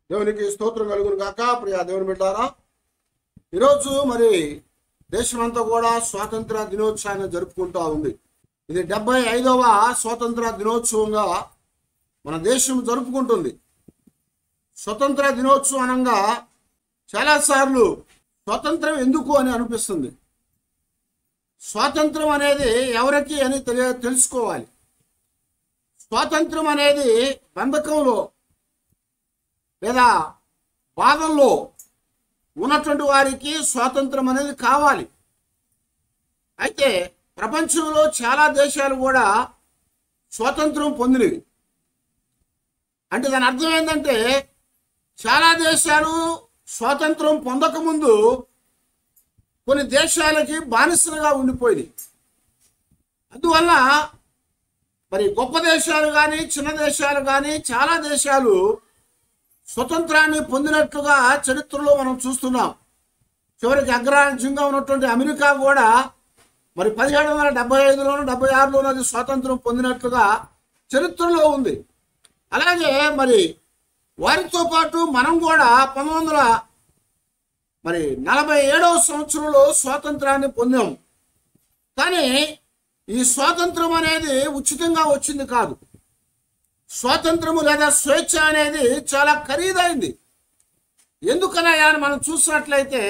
దేవునికి స్తోత్రం కలుగును గాక ప్రియ దేవుని బిడ్డారా ఈరోజు మరి దేశమంతా కూడా స్వాతంత్ర దినోత్సవాన్ని జరుపుకుంటా ఉంది ఇది డెబ్బై ఐదవ స్వాతంత్ర దినోత్సవంగా మన దేశం జరుపుకుంటుంది స్వతంత్ర దినోత్సవం అనగా చాలాసార్లు స్వాతంత్రం ఎందుకు అని అనిపిస్తుంది స్వాతంత్రం అనేది ఎవరికి అని తెలియ తెలుసుకోవాలి స్వాతంత్రం అనేది బంధకంలో లేదా బాధల్లో ఉన్నటువంటి వారికి స్వాతంత్రం అనేది కావాలి అయితే ప్రపంచంలో చాలా దేశాలు కూడా స్వాతంత్రం పొందినవి అంటే దాని అర్థం ఏంటంటే చాలా దేశాలు స్వాతంత్రం పొందకముందు కొన్ని దేశాలకి బానిసలుగా ఉండిపోయింది అందువల్ల మరి గొప్ప దేశాలు కానీ చిన్న దేశాలు కానీ చాలా దేశాలు స్వతంత్రాన్ని పొందినట్లుగా చరిత్రలో మనం చూస్తున్నాం చివరికి అగ్రరాజ్యంగా ఉన్నటువంటి అమెరికా కూడా మరి పదిహేడు వందల డెబ్బై ఐదులోను డెబ్బై ఆరులోనూ అది స్వాతంత్రం పొందినట్లుగా చరిత్రలో ఉంది అలాగే మరి వారితో పాటు మనం కూడా పంతొమ్మిది వందల మరి నలభై ఏడవ సంవత్సరంలో స్వాతంత్రాన్ని పొందాం కానీ ఈ స్వాతంత్రం అనేది ఉచితంగా వచ్చింది కాదు స్వాతంత్రము లేదా స్వేచ్ఛ అనేది చాలా ఖరీదైంది ఎందుకనయా అని మనం చూసినట్లయితే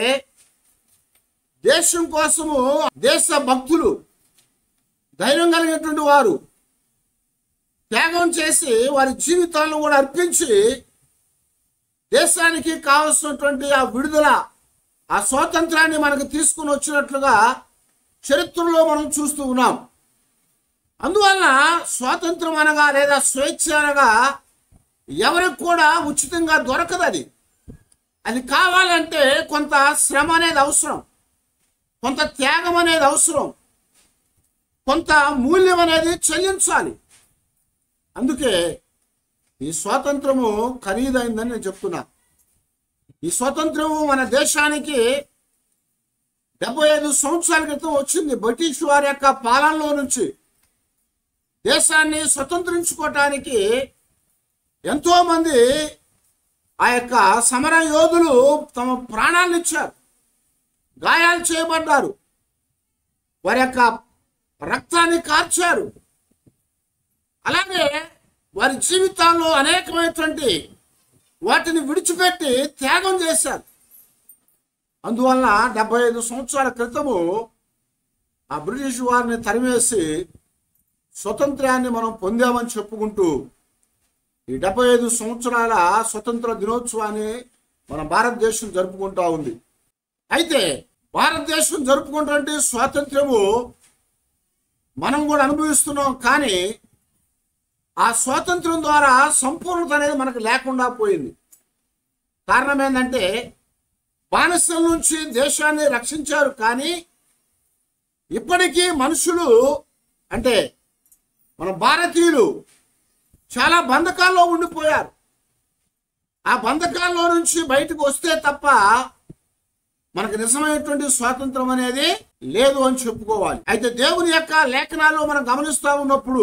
దేశం కోసము దేశ భక్తులు ధైర్యం కలిగినటువంటి వారు త్యాగం చేసి వారి జీవితాలను కూడా అర్పించి దేశానికి కావలసినటువంటి ఆ విడుదల ఆ స్వాతంత్రాన్ని మనకు తీసుకుని వచ్చినట్లుగా చరిత్రలో మనం చూస్తూ ఉన్నాం అందువలన స్వాతంత్రం అనగా లేదా స్వేచ్ఛ అనగా ఎవరికి కూడా ఉచితంగా దొరకదు అది అది కావాలంటే కొంత శ్రమ అనేది అవసరం కొంత త్యాగం అనేది అవసరం కొంత మూల్యం అనేది చెల్లించాలి అందుకే ఈ స్వాతంత్రము ఖరీదైందని నేను చెప్తున్నా ఈ స్వాతంత్రము మన దేశానికి డెబ్బై ఐదు సంవత్సరాల క్రితం వచ్చింది బ్రిటిష్ వారి యొక్క పాలనలో నుంచి దేశాన్ని స్వతంత్రించుకోవటానికి ఎంతో మంది ఆ యొక్క సమర యోధులు తమ ప్రాణాలను ఇచ్చారు గాయాలు చేయబడ్డారు వారి యొక్క రక్తాన్ని కార్చారు అలాగే వారి జీవితాల్లో అనేకమైనటువంటి వాటిని విడిచిపెట్టి త్యాగం చేశారు అందువలన డెబ్బై ఐదు సంవత్సరాల క్రితము ఆ బ్రిటిష్ వారిని తరిమేసి స్వతంత్రాన్ని మనం పొందామని చెప్పుకుంటూ ఈ డెబ్బై ఐదు సంవత్సరాల స్వతంత్ర దినోత్సవాన్ని మన భారతదేశం జరుపుకుంటా ఉంది అయితే భారతదేశం జరుపుకుంటే స్వాతంత్ర్యము మనం కూడా అనుభవిస్తున్నాం కానీ ఆ స్వాతంత్రం ద్వారా సంపూర్ణత అనేది మనకు లేకుండా పోయింది కారణం ఏంటంటే బానిసల నుంచి దేశాన్ని రక్షించారు కానీ ఇప్పటికీ మనుషులు అంటే మన భారతీయులు చాలా బంధకాల్లో ఉండిపోయారు ఆ బంధకాల్లో నుంచి బయటకు వస్తే తప్ప మనకు నిజమైనటువంటి స్వాతంత్రం అనేది లేదు అని చెప్పుకోవాలి అయితే దేవుని యొక్క లేఖనాల్లో మనం గమనిస్తూ ఉన్నప్పుడు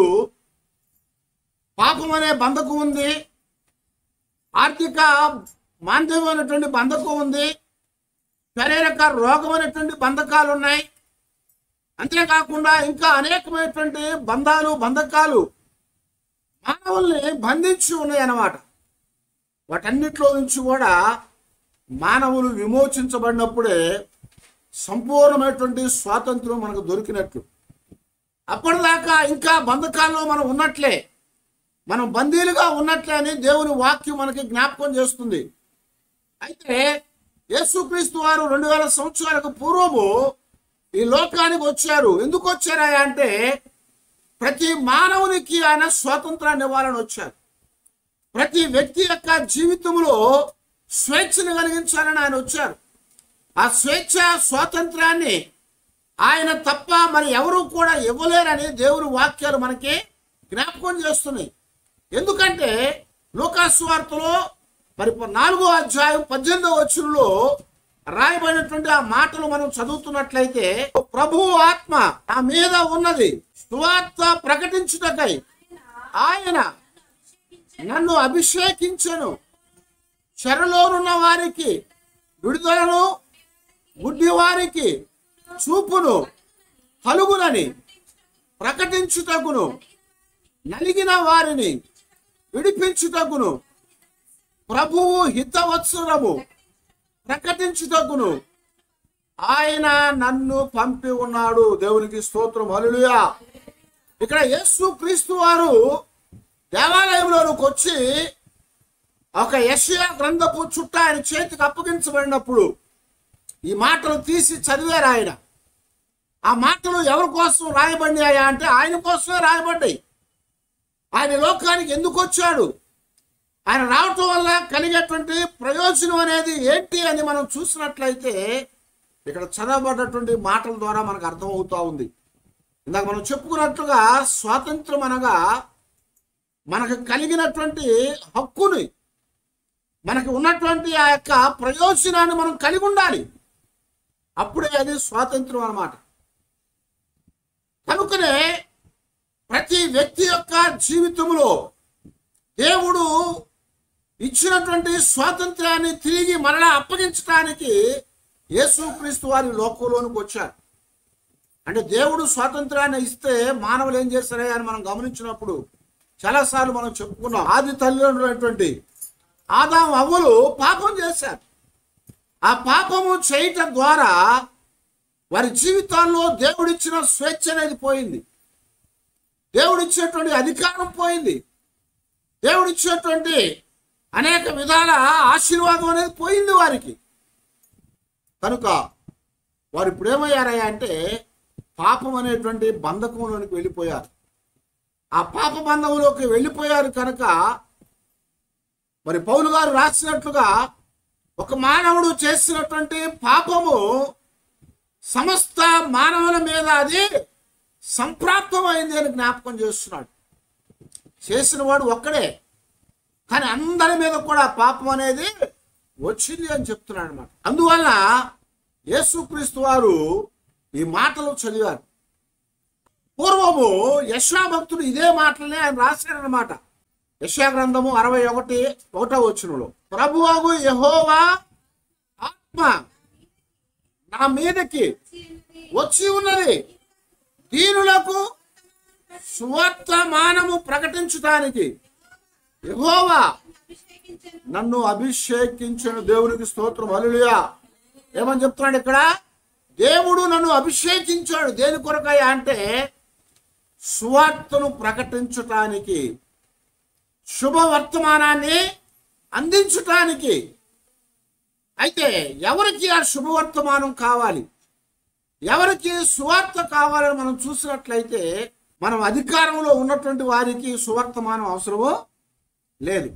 పాపం అనే బంధకం ఉంది ఆర్థిక మాంద్యం అనేటువంటి బంధకం ఉంది శారీరక రోగం అనేటువంటి బంధకాలు ఉన్నాయి అంతేకాకుండా ఇంకా అనేకమైనటువంటి బంధాలు బంధకాలు మానవుల్ని బంధించి ఉన్నాయి అన్నమాట వాటన్నిటిలో నుంచి కూడా మానవులు విమోచించబడినప్పుడే సంపూర్ణమైనటువంటి స్వాతంత్రం మనకు దొరికినట్లు అప్పటిదాకా ఇంకా బంధకాల్లో మనం ఉన్నట్లే మనం బందీలుగా ఉన్నట్లే అని దేవుని వాక్యం మనకి జ్ఞాపకం చేస్తుంది అయితే యేసుక్రీస్తు వారు రెండు వేల సంవత్సరాలకు పూర్వము ఈ లోకానికి వచ్చారు ఎందుకు వచ్చారా అంటే ప్రతి మానవునికి ఆయన స్వాతంత్రాన్ని ఇవ్వాలని వచ్చారు ప్రతి వ్యక్తి యొక్క జీవితంలో స్వేచ్ఛను కలిగించాలని ఆయన వచ్చారు ఆ స్వేచ్ఛ స్వాతంత్రాన్ని ఆయన తప్ప మరి ఎవరు కూడా ఇవ్వలేరని దేవుని వాక్యాలు మనకి జ్ఞాపకం చేస్తున్నాయి ఎందుకంటే లోకాసు వార్తలో మరి నాలుగో అధ్యాయం పద్దెనిమిదో వచ్చుల్లో రాయబడినటువంటి ఆ మాటలు మనం చదువుతున్నట్లయితే ప్రభు ఆత్మ నా మీద ఉన్నది సువార్త ప్రకటించుటకై ఆయన నన్ను అభిషేకించను చెరలోనున్న వారికి విడుదలను గుడ్డి వారికి చూపును కలుగునని ప్రకటించుటకును నలిగిన వారిని విడిపించుటకును ప్రభువు హితవత్సరము ప్రకటించుటకును ఆయన నన్ను పంపి ఉన్నాడు దేవునికి స్తోత్రం హల్లెలూయా ఇక్కడ యేసు క్రీస్తు వారు దేవాలయంలోనికి వచ్చి ఒక యెషయా గ్రంథపు చుట్ట ఆయన చేతికి అప్పగించబడినప్పుడు ఈ మాటలు తీసి చదివారు ఆయన ఆ మాటలు ఎవరి కోసం రాయబడినాయా అంటే ఆయన కోసమే రాయబడ్డాయి ఆయన లోకానికి ఎందుకు వచ్చాడు ఆయన రావటం వల్ల కలిగేటువంటి ప్రయోజనం అనేది ఏంటి అని మనం చూసినట్లయితే ఇక్కడ చదవబడ్డటువంటి మాటల ద్వారా మనకు అర్థమవుతా ఉంది ఇందాక మనం చెప్పుకున్నట్లుగా స్వాతంత్రం అనగా మనకు కలిగినటువంటి హక్కుని మనకి ఉన్నటువంటి ఆ యొక్క ప్రయోజనాన్ని మనం కలిగి ఉండాలి అప్పుడే అది స్వాతంత్రం అన్నమాట కనుకనే ప్రతి వ్యక్తి యొక్క జీవితంలో దేవుడు ఇచ్చినటువంటి స్వాతంత్రాన్ని తిరిగి మరలా అప్పగించడానికి యేసుక్రీస్తు వారి లోకంలోనికి వచ్చారు అంటే దేవుడు స్వాతంత్రాన్ని ఇస్తే మానవులు ఏం చేస్తారే అని మనం గమనించినప్పుడు చాలాసార్లు మనం చెప్పుకున్నాం ఆది తల్లిదండ్రులైనటువంటి ఆదాం అవ్వలు పాపం చేశారు ఆ పాపము చేయటం ద్వారా వారి జీవితాల్లో దేవుడిచ్చిన స్వేచ్ఛ అనేది పోయింది దేవుడిచ్చినటువంటి అధికారం పోయింది దేవుడిచ్చినటువంటి అనేక విధాల ఆశీర్వాదం అనేది పోయింది వారికి కనుక వారు ఇప్పుడు ఏమయ్యారయ్యా అంటే పాపం అనేటువంటి బంధకంలోనికి వెళ్ళిపోయారు ఆ పాప బంధంలోకి వెళ్ళిపోయారు కనుక మరి పౌలు గారు రాసినట్లుగా ఒక మానవుడు చేసినటువంటి పాపము సమస్త మానవుల మీద అది సంప్రాప్తమైంది అని జ్ఞాపకం చేస్తున్నాడు చేసిన వాడు ఒక్కడే కానీ అందరి మీద కూడా పాపం అనేది వచ్చింది అని చెప్తున్నాడు అనమాట అందువల్ల యేసుక్రీస్తు వారు ఈ మాటలు చదివారు పూర్వము యశా భక్తుడు ఇదే మాటలనే ఆయన రాశారనమాట యశా గ్రంథము అరవై ఒకటి ఒకటో వచ్చినలో ప్రభువగు యహోవా ఆత్మ నా మీదకి వచ్చి ఉన్నది దీనులకు సువర్తమానము ప్రకటించటానికి యహోవా నన్ను అభిషేకించిన దేవునికి స్తోత్రం హల్లెలూయా ఏమని చెప్తున్నాడు ఇక్కడ దేవుడు నన్ను అభిషేకించాడు దేని కొరకయ్యా అంటే సువార్తను ప్రకటించటానికి శుభవర్తమానాన్ని అందించటానికి అయితే ఎవరికి ఆ శుభవర్తమానం కావాలి ఎవరికి సువార్త కావాలని మనం చూసినట్లయితే మనం అధికారంలో ఉన్నటువంటి వారికి సువర్తమానం అవసరమో లేదు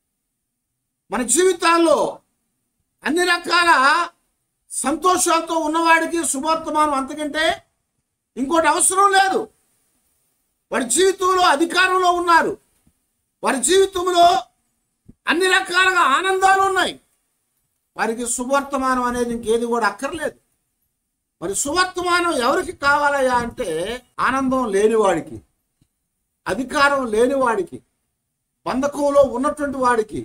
మన జీవితాల్లో అన్ని రకాల సంతోషాలతో ఉన్నవాడికి శుభవర్తమానం అంతకంటే ఇంకోటి అవసరం లేదు వాడి జీవితంలో అధికారంలో ఉన్నారు వారి జీవితంలో అన్ని రకాలుగా ఆనందాలు ఉన్నాయి వారికి సువర్తమానం అనేది ఇంకేది కూడా అక్కర్లేదు మరి సువర్తమానం ఎవరికి కావాలయ్యా అంటే ఆనందం లేనివాడికి అధికారం లేనివాడికి బంధకంలో ఉన్నటువంటి వాడికి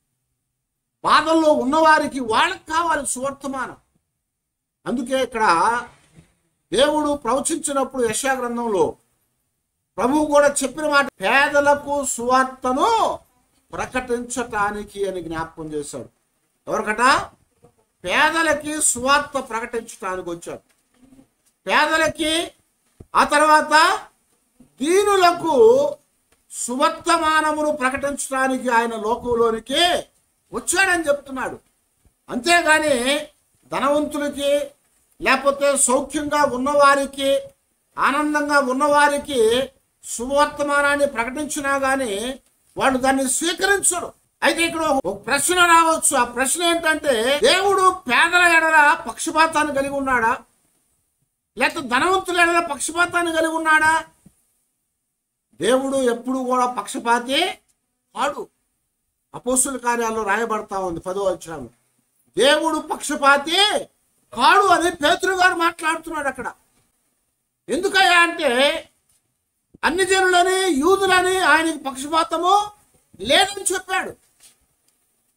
బాధల్లో ఉన్నవారికి వాళ్ళకి కావాలి సువర్తమానం అందుకే ఇక్కడ దేవుడు ప్రవచించినప్పుడు యశా గ్రంథంలో ప్రభువు కూడా చెప్పిన మాట పేదలకు సువార్తను ప్రకటించటానికి అని జ్ఞాపకం చేశాడు ఎవరికట పేదలకి సువార్త ప్రకటించడానికి వచ్చాడు పేదలకి ఆ తర్వాత దీనులకు సువర్తమానమును ప్రకటించడానికి ఆయన లోకంలోనికి వచ్చాడని చెప్తున్నాడు అంతేగాని ధనవంతులకి లేకపోతే సౌఖ్యంగా ఉన్నవారికి ఆనందంగా ఉన్నవారికి సువర్తమానాన్ని ప్రకటించినా గాని వాళ్ళు దాన్ని స్వీకరించరు అయితే ఇక్కడ ఒక ప్రశ్న రావచ్చు ఆ ప్రశ్న ఏంటంటే దేవుడు పేదల ఎడల పక్షపాతాన్ని కలిగి ఉన్నాడా లేకపోతే ధనవంతుల ఎడల పక్షపాతాన్ని కలిగి ఉన్నాడా దేవుడు ఎప్పుడు కూడా పక్షపాతి కాడు అపోస్తుల కార్యాల్లో రాయబడతా ఉంది పదో అధ్యాయం దేవుడు పక్షపాతి కాడు అని పేతురు గారు మాట్లాడుతున్నాడు అక్కడ ఎందుకయ్యా అంటే అన్ని జనులని యూదులని ఆయనకి పక్షపాతము లేదని చెప్పాడు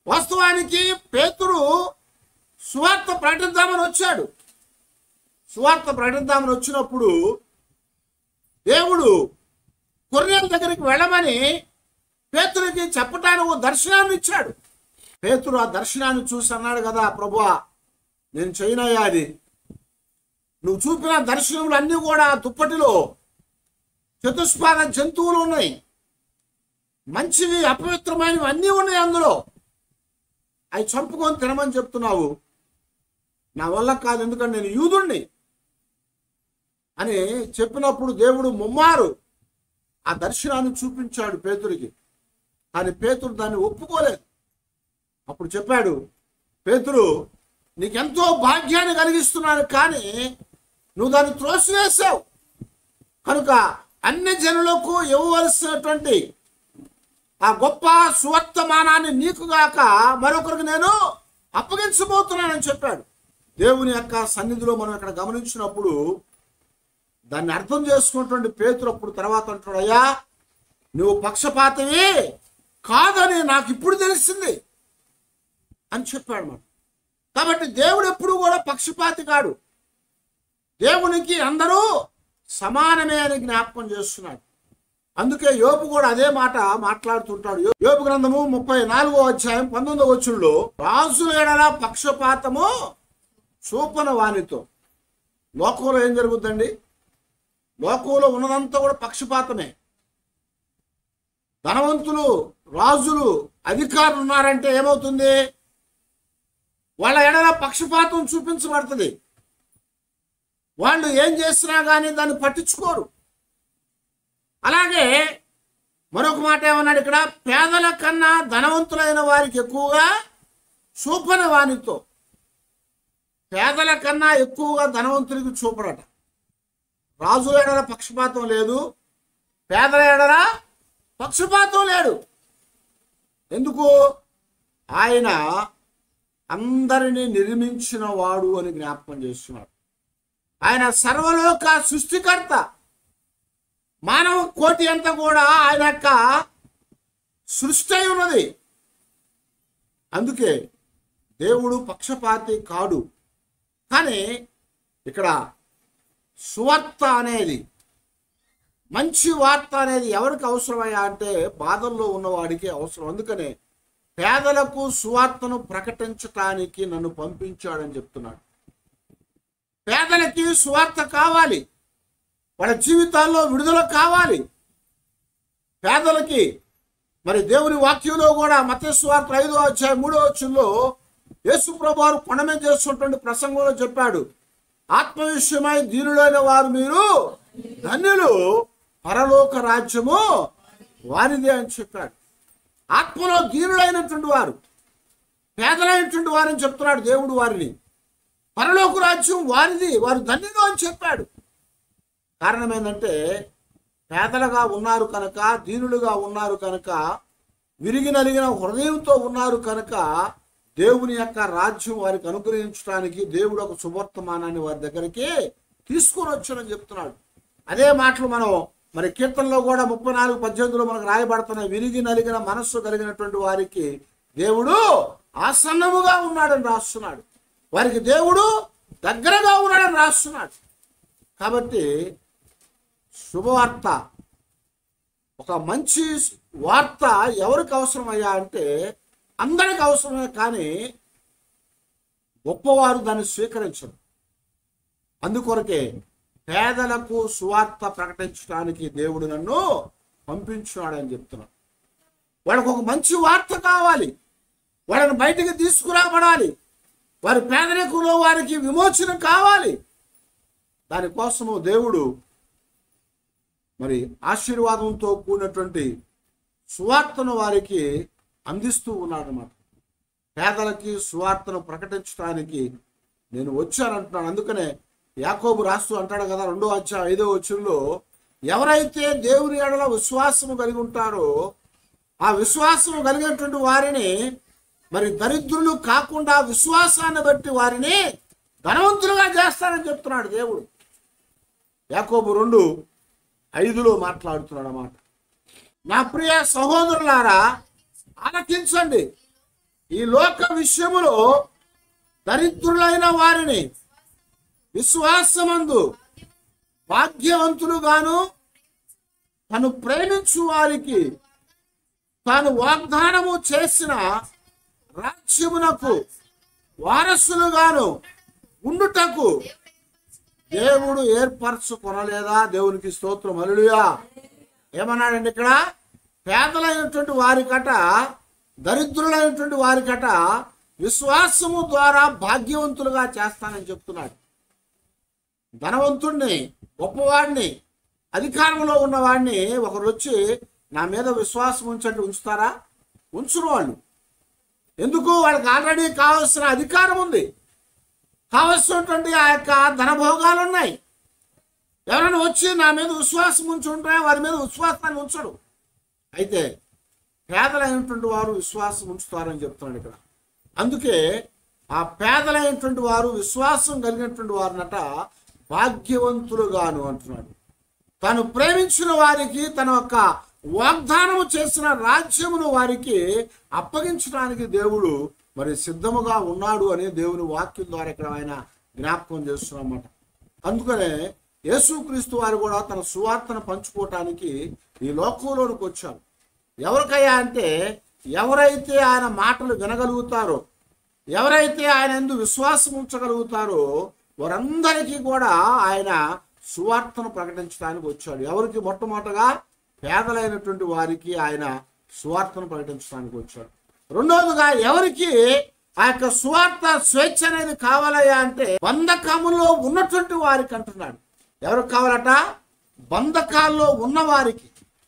వాస్తవానికి పేతురు సువార్త ప్రకటిద్దామని వచ్చాడు సువార్త ప్రకటిద్దామని వచ్చినప్పుడు దేవుడు కొర్రెల దగ్గరికి వెళ్ళమని పేతురికి చెప్పటానికి ఓ దర్శనాన్ని ఇచ్చాడు పేతురు ఆ దర్శనాన్ని చూసి అన్నాడు కదా ప్రభువా నేను చేయనయ్యా అది నువ్వు చూపిన దర్శనములు అన్నీ కూడా ఆ దుప్పటిలో చతుష్పాద జంతువులు ఉన్నాయి మంచివి అపవిత్రమైనవి అన్నీ ఉన్నాయి అందులో అవి చంపుకొని తినమని చెప్తున్నావు నా వల్ల కాదు ఎందుకంటే నేను యూదుణ్ణి అని చెప్పినప్పుడు దేవుడు ముమ్మారు ఆ దర్శనాన్ని చూపించాడు పేతురికి కానీ పేతురు దాన్ని ఒప్పుకోలేదు అప్పుడు చెప్పాడు పేతురు నీకెంతో భాగ్యాన్ని కలిగిస్తున్నాను కానీ నువ్వు దాన్ని త్రోసివేశావు కనుక అన్ని జనులకు ఇవ్వవలసినటువంటి ఆ గొప్ప సువర్తమానాన్ని నీకు గాక మరొకరికి నేను అప్పగించబోతున్నానని చెప్పాడు దేవుని యొక్క సన్నిధిలో మనం ఇక్కడ గమనించినప్పుడు దాన్ని అర్థం చేసుకున్నటువంటి పేతురు అప్పుడు తర్వాత అంటాడు అయ్యా నువ్వు పక్షపాతవి కాదని నాకు ఇప్పుడు తెలిసింది అని చెప్పాడు మనం కాబట్టి దేవుడు ఎప్పుడు కూడా పక్షపాతి కాడు దేవునికి అందరూ సమానమే అని జ్ఞాపకం చేస్తున్నాడు అందుకే యోపు కూడా అదే మాట మాట్లాడుతుంటాడు యో- యోపు గ్రంథము ముప్పై నాలుగో అధ్యాయం పంతొమ్మిదో వచ్చుల్లో రాజుల ఎడల పక్షపాతము చూపన వానితో లోకంలో ఏం జరుగుద్దండి లోకంలో ఉన్నదంతా కూడా పక్షపాతమే ధనవంతులు రాజులు అధికారులు ఉన్నారంటే ఏమవుతుంది వాళ్ళ ఎడల పక్షపాతం చూపించబడుతుంది వాళ్ళు ఏం చేసినా కానీ దాన్ని పట్టించుకోరు అలాగే మరొక మాట ఏమన్నాడు ఇక్కడ పేదల కన్నా ధనవంతులైన వారికి ఎక్కువగా చూపని వానితో పేదల కన్నా ఎక్కువగా ధనవంతుడికి చూపడట రాజుల ఎడల పక్షపాతం లేదు పేదల ఎడల పక్షపాతం లేడు ఎందుకు ఆయన అందరినీ నిర్మించిన వాడు అని జ్ఞాపకం చేస్తున్నాడు ఆయన సర్వలోక సృష్టికర్త మానవ కోటి అంతా కూడా ఆయన యొక్క సృష్టి అయి ఉన్నది అందుకే దేవుడు పక్షపాతి కాడు కానీ ఇక్కడ సువార్త అనేది మంచి వార్త అనేది ఎవరికి అవసరమయ్యా అంటే బాధల్లో ఉన్నవాడికి అవసరం అందుకనే పేదలకు సువార్తను ప్రకటించటానికి నన్ను పంపించాడని చెప్తున్నాడు పేదలకి సువార్త కావాలి వాళ్ళ జీవితాల్లో విడుదల కావాలి పేదలకి మరి దేవుని వాక్యంలో కూడా మత స్వార్థ ఐదో అధ్యాయం మూడో వచ్చంలో యేసు ప్రభువారు కొండ మీద చేస్తున్నటువంటి ప్రసంగంలో చెప్పాడు ఆత్మ విషయమై దీనులైన వారు మీరు ధన్యులు పరలోక రాజ్యము వారిదే అని చెప్పాడు ఆత్మలో దీనులైనటువంటి వారు పేదలైనటువంటి వారని చెప్తున్నాడు దేవుడు వారిని పరలోక రాజ్యం వారిది వారు ధన్యులు అని చెప్పాడు కారణం ఏంటంటే పేదలుగా ఉన్నారు కనుక దీనులుగా ఉన్నారు కనుక విరిగి నలిగిన హృదయంతో ఉన్నారు కనుక దేవుని యొక్క రాజ్యం వారికి అనుగ్రహించడానికి దేవుడు ఒక శుభవర్తమానాన్ని వారి దగ్గరికి తీసుకొని వచ్చానని చెప్తున్నాడు అదే మాటలు మనం మరి కీర్తనలో కూడా ముప్పై నాలుగు పద్దెనిమిదిలో మనకు రాయబడుతున్నాయి విరిగి నలిగిన మనస్సు కలిగినటువంటి వారికి దేవుడు ఆసన్నముగా ఉన్నాడని రాస్తున్నాడు వారికి దేవుడు దగ్గరగా ఉన్నాడని రాస్తున్నాడు కాబట్టి శుభవార్త ఒక మంచి వార్త ఎవరికి అవసరమయ్యా అంటే అందరికి అవసరమే కానీ గొప్పవారు దాన్ని స్వీకరించరు అందుకొరకే పేదలకు సువార్త ప్రకటించడానికి దేవుడు నన్ను పంపించాడని చెప్తున్నాడు వాళ్ళకు ఒక మంచి వార్త కావాలి వాళ్ళని బయటికి తీసుకురాబడాలి వారి పేదరికంలో వారికి విమోచన కావాలి దానికోసము దేవుడు మరి ఆశీర్వాదంతో కూడినటువంటి సువార్తను వారికి అందిస్తూ ఉన్నాడనమాట పేదలకి సువార్తను ప్రకటించడానికి నేను వచ్చానంటున్నాను అందుకనే యాకోబు రాస్తూ అంటాడు కదా రెండో అధ్యాయం ఐదో వచ్చంలో ఎవరైతే దేవుని ఎడల విశ్వాసము కలిగి ఉంటారో ఆ విశ్వాసము కలిగినటువంటి వారిని మరి దరిద్రులు కాకుండా విశ్వాసాన్ని బట్టి వారిని ధనవంతులుగా చేస్తారని చెప్తున్నాడు దేవుడు యాకోబు రెండు ఐదులో మాట్లాడుతున్నాడు అన్నమాట నా ప్రియ సహోదరులారా ఆలకించండి ఈ లోక విషయములో దరిద్రులైన వారిని విశ్వాసమందు భాగ్యవంతులుగాను తను ప్రేమించు వారికి తాను వాగ్దానము చేసిన రాజ్యమునకు వారసులుగాను ఉండుటకు దేవుడు ఏర్పరచుకొనలేదా దేవునికి స్తోత్రం అలుడుయా ఏమన్నాడండి ఇక్కడ పేదలైనటువంటి వారికట దరిద్రులైనటువంటి వారికట విశ్వాసము ద్వారా భాగ్యవంతులుగా చేస్తానని చెప్తున్నాడు ధనవంతుణ్ణి గొప్పవాడిని అధికారంలో ఉన్నవాడిని ఒకరు వచ్చి నా మీద విశ్వాసం ఉంచండి ఉంచుతారా ఉంచురు వాళ్ళు ఎందుకు వాళ్ళకి ఆల్రెడీ కావాల్సిన అధికారం ఉంది కావలసినటువంటి ఆ యొక్క ధనభోగాలు ఉన్నాయి ఎవరైనా వచ్చి నా మీద విశ్వాసం ఉంచుంటే వారి మీద విశ్వాసాన్ని ఉంచడు అయితే పేదలైనటువంటి వారు విశ్వాసం ఉంచుతారని చెప్తున్నాడు ఇక్కడ అందుకే ఆ పేదలైనటువంటి వారు విశ్వాసం కలిగినటువంటి వారినట భాగ్యవంతులుగాను అంటున్నాడు తాను ప్రేమించిన వారికి తన యొక్క వాగ్దానము చేసిన రాజ్యమును వారికి అప్పగించడానికి దేవుడు మరి సిద్ధముగా ఉన్నాడు అనే దేవుని వాక్యం ద్వారా ఇక్కడ ఆయన జ్ఞాపకం చేస్తున్నమాట అందుకనే యేసుక్రీస్తు వారు కూడా తన సువార్తను పంచుకోవటానికి ఈ లోకంలోనికి వచ్చారు ఎవరికయ్యా అంటే ఎవరైతే ఆయన మాటలు వినగలుగుతారో ఎవరైతే ఆయన ఎందు విశ్వాసం ఉంచగలుగుతారో వారందరికీ కూడా ఆయన సువార్తను ప్రకటించడానికి వచ్చాడు ఎవరికి మొట్టమొదటగా పేదలైనటువంటి వారికి ఆయన సువార్తను ప్రకటించడానికి వచ్చాడు రెండవదిగా ఎవరికి ఆ యొక్క సువార్త స్వేచ్ఛ అనేది కావాలయ్యా అంటే బంధకములో ఉన్నటువంటి వారికి అంటున్నాడు ఎవరికి కావాలట బంధకాల్లో ఉన్నవారికి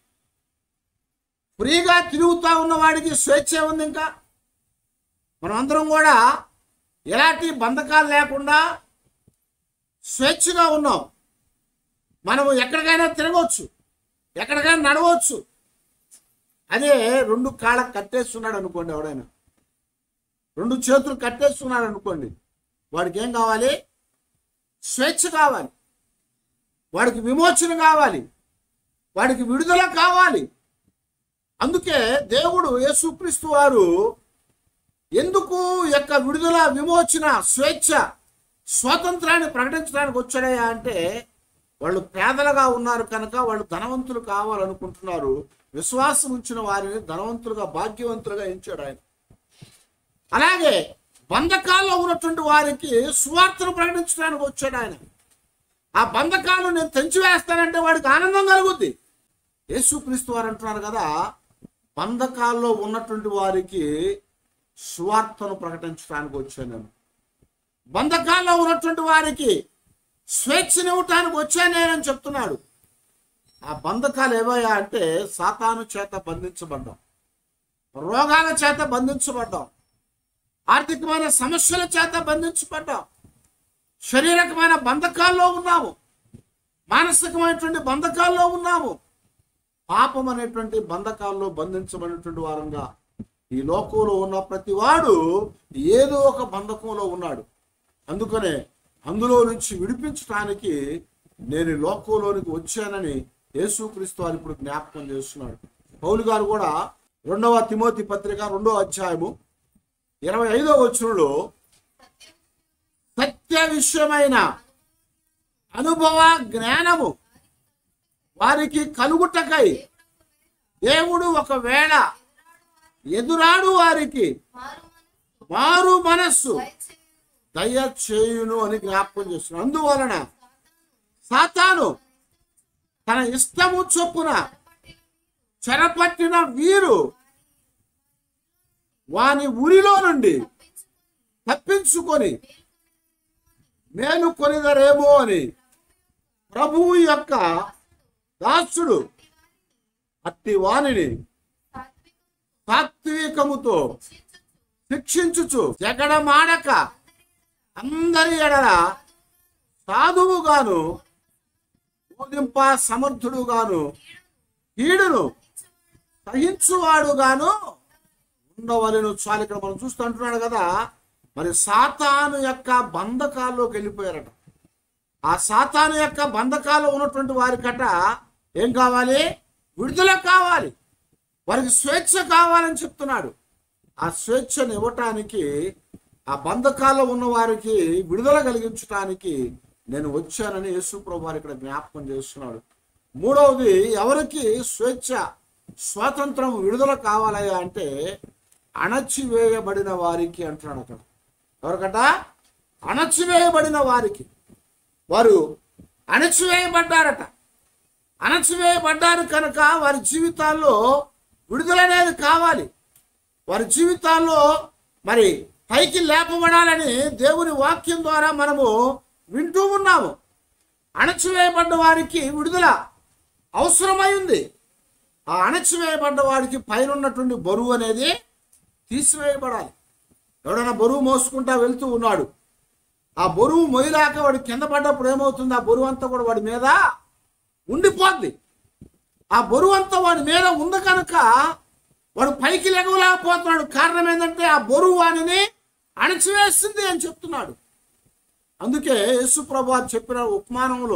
ఫ్రీగా తిరుగుతా ఉన్నవాడికి స్వేచ్ఛ ఉంది ఇంకా మనం అందరం కూడా ఎలాంటి బంధకాలు లేకుండా స్వేచ్ఛగా ఉన్నాం మనం ఎక్కడికైనా తిరగవచ్చు ఎక్కడికైనా నడవచ్చు అదే రెండు కాళ్ళకు కట్టేస్తున్నాడు అనుకోండి ఎవడైనా రెండు చేతులు కట్టేస్తున్నాడు అనుకోండి వాడికి ఏం కావాలి స్వేచ్ఛ కావాలి వాడికి విమోచన కావాలి వాడికి విడుదల కావాలి అందుకే దేవుడు యేసుక్రీస్తు వారు ఎందుకు ఈ యొక్క విడుదల విమోచన స్వేచ్ఛ స్వాతంత్రాన్ని ప్రకటించడానికి వచ్చాడయా అంటే వాళ్ళు పేదలుగా ఉన్నారు కనుక వాళ్ళు ధనవంతులు కావాలనుకుంటున్నారు విశ్వాసం ఉంచిన వారిని ధనవంతులుగా భాగ్యవంతులుగా ఎంచాడు ఆయన అలాగే బంధకాల్లో ఉన్నటువంటి వారికి సువార్తను ప్రకటించడానికి వచ్చాడు ఆయన ఆ బంధకాలను నేను తెంచివేస్తానంటే వాడికి ఆనందం కలుగుద్ది యేసుక్రీస్తు వారు అంటున్నారు కదా బంధకాల్లో ఉన్నటువంటి వారికి సువార్తను ప్రకటించడానికి వచ్చాను నేను బంధకాల్లో ఉన్నటువంటి వారికి స్వేచ్ఛనివ్వటానికి వచ్చాను నేనని చెప్తున్నాడు ఆ బంధకాలు ఏవయ్యా అంటే సాతాను చేత బంధించబడ్డాం రోగాల చేత బంధించబడ్డాం ఆర్థికమైన సమస్యల చేత బంధించబడ్డాం శారీరకమైన బంధకాల్లో ఉన్నాము మానసికమైనటువంటి బంధకాల్లో ఉన్నాము పాపం అనేటువంటి బంధకాల్లో బంధించబడినటువంటి వారంగా ఈ లోకంలో ఉన్న ప్రతి వాడు ఏదో ఒక బంధకంలో ఉన్నాడు అందుకనే అందులో నుంచి విడిపించడానికి నేను ఈ లోకంలోనికి వచ్చానని యేసుక్రీస్తు వారు ఇప్పుడు జ్ఞాపకం చేస్తున్నాడు పౌలు గారు కూడా రెండవ తిమోతి పత్రిక రెండవ అధ్యాయము ఇరవై ఐదవ వచనంలో సత్య విషయమైన అనుభవ జ్ఞానము వారికి కలుగుటకై దేవుడు ఒకవేళ ఎదురాడు వారికి మారు మనస్సు దయచేయును అని జ్ఞాపకం చేస్తున్నాడు అందువలన సాతాను తన ఇష్టము చొప్పున చెరపట్టిన వీరు వాని ఉరిలో నుండి తప్పించుకొని మేలు కొనిదరేమో అని ప్రభువు యొక్క దాసుడు అట్టి వాణిని సాత్వికముతో శిక్షించుచు జగడమాడక అందరి ఎడల సాధువుగాను బోధింప సమర్థుడుగాను కీడును సహించువాడుగాను ఉండవలను చాలు ఇక్కడ మనం చూస్తూ అంటున్నాడు కదా మరి సాతాను యొక్క బంధకాల్లోకి వెళ్ళిపోయారట ఆ సాతాను యొక్క బంధకాల్లో ఉన్నటువంటి వారికట ఏం కావాలి విడుదల కావాలి వారికి స్వేచ్ఛ కావాలని చెప్తున్నాడు ఆ స్వేచ్ఛను ఇవ్వటానికి ఆ బంధకాల్లో ఉన్న వారికి విడుదల కలిగించటానికి నేను వచ్చానని యేసు ప్రభు వారు ఇక్కడ జ్ఞాపకం చేస్తున్నాడు మూడవది ఎవరికి స్వేచ్ఛ స్వాతంత్రం విడుదల కావాలయ్యా అంటే అణచివేయబడిన వారికి అంటున్నాడు అక్కడ ఎవరికట అణచివేయబడిన వారికి వారు అణచివేయబడ్డారట అణచివేయబడ్డారు కనుక వారి జీవితాల్లో విడుదల అనేది కావాలి వారి జీవితాల్లో మరి పైకి లేపబడాలని దేవుని వాక్యం ద్వారా మనము వింటూ ఉన్నాము అణచివేయబడ్డ వారికి విడుదల అవసరమై ఉంది ఆ అణచివేయబడ్డ వాడికి పైన ఉన్నటువంటి బరువు అనేది తీసివేయబడాలి ఎవడైనా బరువు మోసుకుంటా వెళ్తూ ఉన్నాడు ఆ బరువు మొయ్యలాక వాడు కింద పడ్డప్పుడు ఏమవుతుంది ఆ బరువు అంతా కూడా వాడి మీద ఉండిపోద్ది ఆ బరువు అంతా వాడి మీద ఉంది కనుక వాడు పైకి లెగవలేకపోతున్నాడు కారణం ఏంటంటే ఆ బరువు వానిని అణచివేస్తుంది అని చెప్తున్నాడు అందుకే యేసు ప్రభు వారు చెప్పిన ఉపమానంలో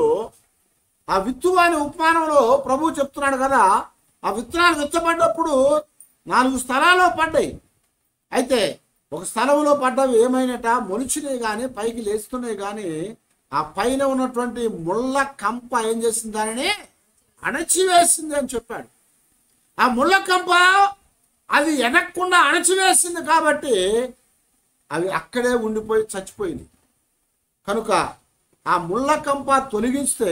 ఆ విత్తువాని ఉపమానంలో ప్రభు చెప్తున్నాడు కదా ఆ విత్తనాలు విత్తబడ్డప్పుడు నాలుగు స్థలాల్లో పడ్డాయి అయితే ఒక స్థలంలో పడ్డవి ఏమైనట మొలిచినాయి కానీ పైకి లేస్తున్నాయి కానీ ఆ పైన ఉన్నటువంటి ముళ్ళ కంప ఏం చేసింది దానిని అణచివేసింది అని చెప్పాడు ఆ ముళ్ళ కంప అది ఎనక్కుండా అణచివేసింది కాబట్టి అవి అక్కడే ఉండిపోయి చచ్చిపోయింది కనుక ఆ ముళ్ళ కంప తొలగిస్తే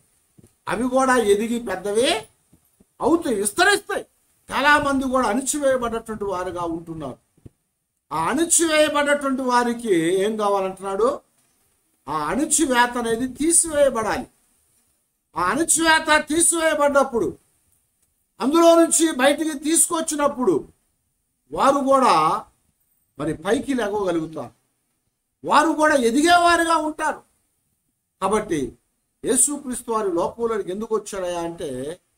అవి కూడా ఎదిగి పెద్దవి అవుతాయి విస్తరిస్తాయి చాలా మంది కూడా అణిచివేయబడ్డటువంటి వారుగా ఉంటున్నారు ఆ అణిచివేయబడ్డటువంటి వారికి ఏం కావాలంటున్నాడు ఆ అణిచివేత అనేది తీసివేయబడాలి ఆ అణిచివేత తీసివేయబడ్డప్పుడు అందులో నుంచి బయటికి తీసుకొచ్చినప్పుడు వారు కూడా మరి పైకి లెగవగలుగుతారు వారు కూడా ఎదిగేవారుగా ఉంటారు కాబట్టి యేసుక్రీస్తు వారి లోకంలోకి ఎందుకు వచ్చాడయా అంటే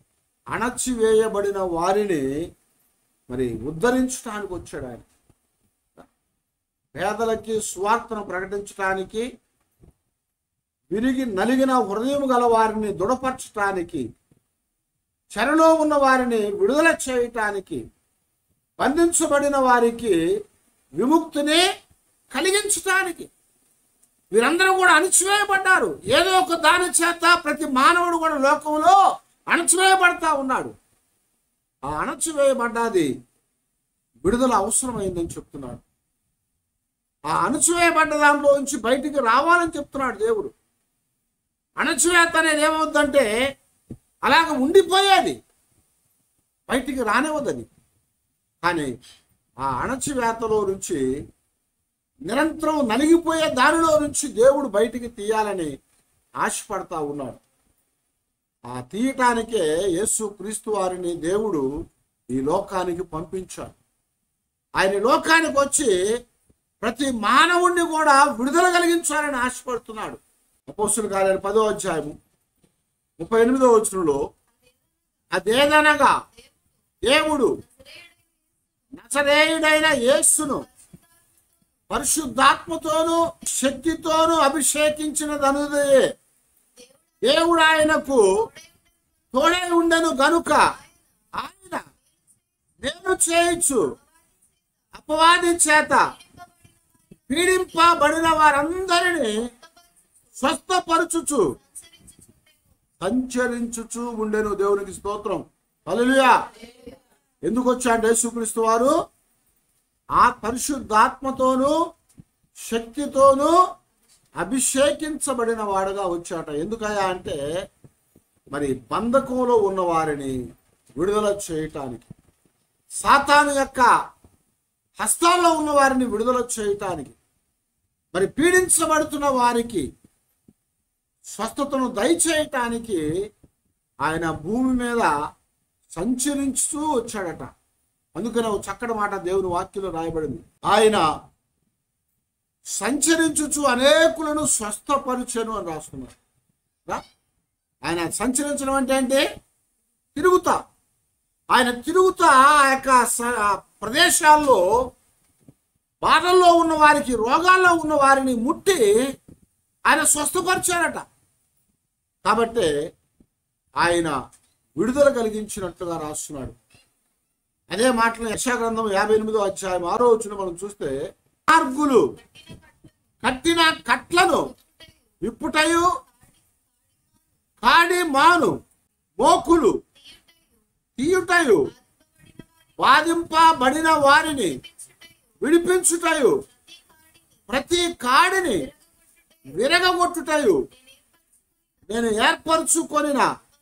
అణచివేయబడిన వారిని మరి ఉద్ధరించడానికి వచ్చాడు ఆయన పేదలకి స్వార్థను ప్రకటించడానికి విరిగి నలిగిన హృదయం గల వారిని దృఢపరచటానికి చెరలో ఉన్న వారిని విడుదల చేయటానికి బంధించబడిన వారికి విముక్తిని కలిగించటానికి వీరందరూ కూడా అణచివేయబడ్డారు ఏదో ఒక దాని చేత ప్రతి మానవుడు కూడా లోకంలో అణచివేయబడతా ఉన్నాడు ఆ అణచివేయబడ్డాది విడుదల అవసరమైందని చెప్తున్నాడు ఆ అణచివేయబడ్డ దాంట్లో నుంచి బయటికి రావాలని చెప్తున్నాడు దేవుడు అణచివేత అనేది ఏమవుద్దంటే అలాగ ఉండిపోయేది బయటికి రానివ్వదని కానీ ఆ అణచివేతలో నుంచి నిరంతరం నలిగిపోయే దానిలో నుంచి దేవుడు బయటికి తీయాలని ఆశపడతా ఉన్నాడు ఆ తీయటానికే యేసు క్రీస్తు వారిని దేవుడు ఈ లోకానికి పంపించాడు ఆయన ఈ లోకానికి వచ్చి ప్రతి మానవుణ్ణి కూడా విడుదల కలిగించాలని ఆశపడుతున్నాడు అపోస్తుల కార్యాలు పదో అధ్యాయము ముప్పై ఎనిమిదో వచనంలో అదేదనగా దేవుడు నచరేయుడైన యేసును పరిశుద్ధాత్మతోను శక్తితోను అభిషేకించినదనుదే దేవుడు ఆయనకు తోడే ఉండెను గనుక ఆయన నేను చేయొచ్చు అపవాది చేత పీడింపబడిన వారందరినీ స్వస్థపరచుచు సంచరించుచు ఉండెను దేవునికి స్తోత్రం హల్లెలూయా ఎందుకు వచ్చాడు యేసుక్రీస్తు వారు ఆ పరిశుద్ధాత్మతోనూ శక్తితోనూ అభిషేకించబడిన వాడుగా వచ్చాట ఎందుకయ్యా అంటే మరి బంధకంలో ఉన్న వారిని విడుదల చేయటానికి సాతాను యొక్క హస్తాల్లో ఉన్న వారిని విడుదల చేయటానికి మరి పీడించబడుతున్న వారికి స్వస్థతను దయచేయటానికి ఆయన భూమి మీద సంచరించుతూ వచ్చాడట అందుకనే ఒక చక్కటి మాట దేవుని వాక్యంలో రాయబడింది ఆయన సంచరించుచు అనేకులను స్వస్థపరిచెను అని రాస్తున్నారు రా? ఆయన సంచరించడం అంటే అంటే తిరుగుతా ఆయన తిరుగుతా ఆ యొక్క స- ఆ ప్రదేశాల్లో బాధల్లో ఉన్న వారికి రోగాల్లో ఉన్న వారిని ముట్టి ఆయన స్వస్థపరిచారట కాబట్టి ఆయన విడుదల కలిగించినట్టుగా రాస్తున్నాడు అదే మాటలు యశాగ్రంథం యాభై ఎనిమిదో అధ్యాయం ఆరో వచ్చిన మనం చూస్తే మార్గులు కట్టిన కట్లను విప్పుటయు కాడి మాను మోకులు తీయుటయు బాధింపబడిన వారిని విడిపించుటయు ప్రతి కాడిని విరగగొట్టుటయు నేను ఏర్పరచుకొనిన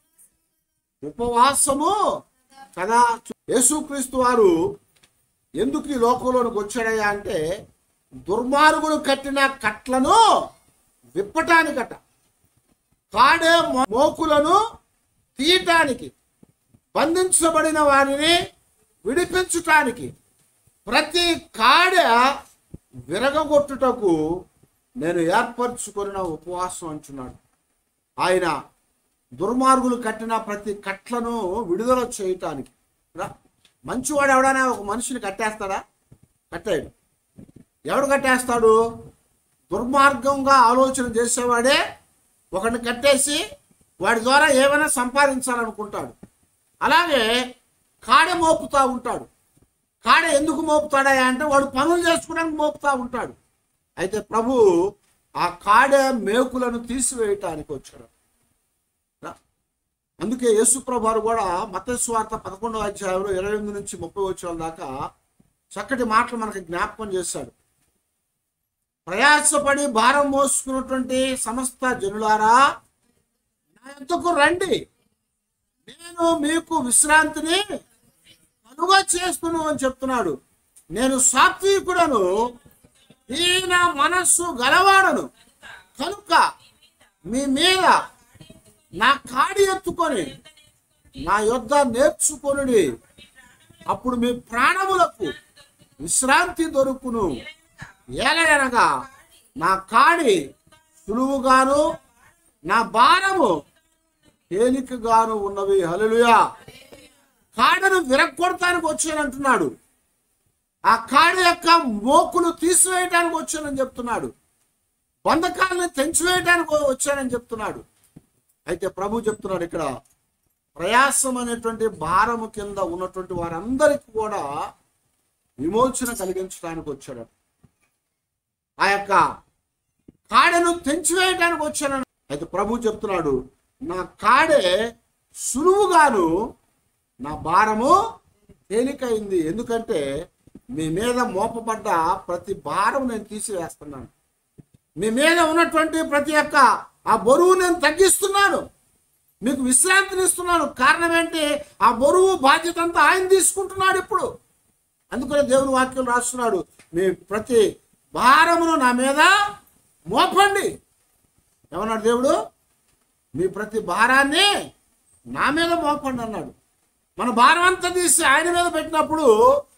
ఉపవాసము కదా యేసుక్రీస్తు వారు ఎందుకు ఈ లోకంలోనికి వచ్చాడయ్యా అంటే దుర్మార్గులు కట్టిన కట్లను విప్పటానికట కాడే మో- మోకులను తీయటానికి బంధించబడిన వారిని విడిపించుటానికి ప్రతి కాడ విరగగొట్టుటకు నేను ఏర్పరచుకున్న ఉపవాసం అంటున్నాడు ఆయన దుర్మార్గులు కట్టిన ప్రతి కట్లను విడుదల చేయటానికి రా. మంచివాడు ఎవడైనా ఒక మనిషిని కట్టేస్తాడా కట్టాడు ఎవడు కట్టేస్తాడు దుర్మార్గంగా ఆలోచన చేసేవాడే ఒకడిని కట్టేసి వాడి ద్వారా ఏమైనా సంపాదించాలనుకుంటాడు అలాగే కాడ మోపుతా ఉంటాడు కాడ ఎందుకు మోపుతాడా అంటే వాడు పనులు చేసుకోవడానికి మోపుతా ఉంటాడు అయితే ప్రభు ఆ కాడే మేకులను తీసివేయటానికి వచ్చాడు రా. అందుకే యేసు ప్రభువారు కూడా మతస్వార్త పదకొండవ అధ్యాయంలో ఇరవై ఎనిమిది నుంచి ముప్పై వచ్చేల దాకా చక్కటి మాటలు మనకి జ్ఞాపకం చేశాడు ప్రయాసపడి భారం మోసుకున్నటువంటి సమస్త జనులారా నా యొద్దకు రండి నేను మీకు విశ్రాంతిని కలుగ చేస్తును అని చెప్తున్నాడు నేను సాత్వికుడను ఈయన మనస్సు గలవాడను కనుక మీ మీద నా కాడి ఎత్తుకొని నా యొద్ద నేర్చుకొనుడి అప్పుడు మీ ప్రాణములకు విశ్రాంతి దొరుకును ఏలయనగా నా కాడి సులువుగాను నా భారము తేలికగాను ఉన్నవి హల్లెలూయా కాడను విరగొడటానికి వచ్చానంటున్నాడు ఆ కాడ యొక్క మోకులు తీసివేయడానికి వచ్చానని చెప్తున్నాడు బంధకాలను తెంచివేయడానికి వచ్చానని చెప్తున్నాడు అయితే ప్రభు చెప్తున్నాడు ఇక్కడ ప్రయాసం అనేటువంటి భారము కింద ఉన్నటువంటి వారందరికీ కూడా విమోచన కలిగించడానికి వచ్చాడు ఆ యొక్క కాడను తెంచివేయడానికి వచ్చానని అయితే ప్రభు చెప్తున్నాడు నా కాడే సులువుగాను నా భారము తేలికైంది ఎందుకంటే మీ మీద మోపబడ్డ ప్రతి భారం నేను తీసివేస్తున్నాను మీ మీద ఉన్నటువంటి ప్రతి ఒక్క ఆ బరువు నేను తగ్గిస్తున్నాను మీకు విశ్రాంతిని ఇస్తున్నాను కారణం ఏంటి ఆ బరువు బాధ్యత అంతా ఆయన తీసుకుంటున్నాడు ఇప్పుడు అందుకనే దేవుని వాక్యం రాస్తున్నాడు మీ ప్రతి భారమును నా మీద మోపండి ఏమన్నాడు దేవుడు మీ ప్రతి భారాన్ని నా మీద మోపండి అన్నాడు మన భారం అంతా తీసి ఆయన మీద పెట్టినప్పుడు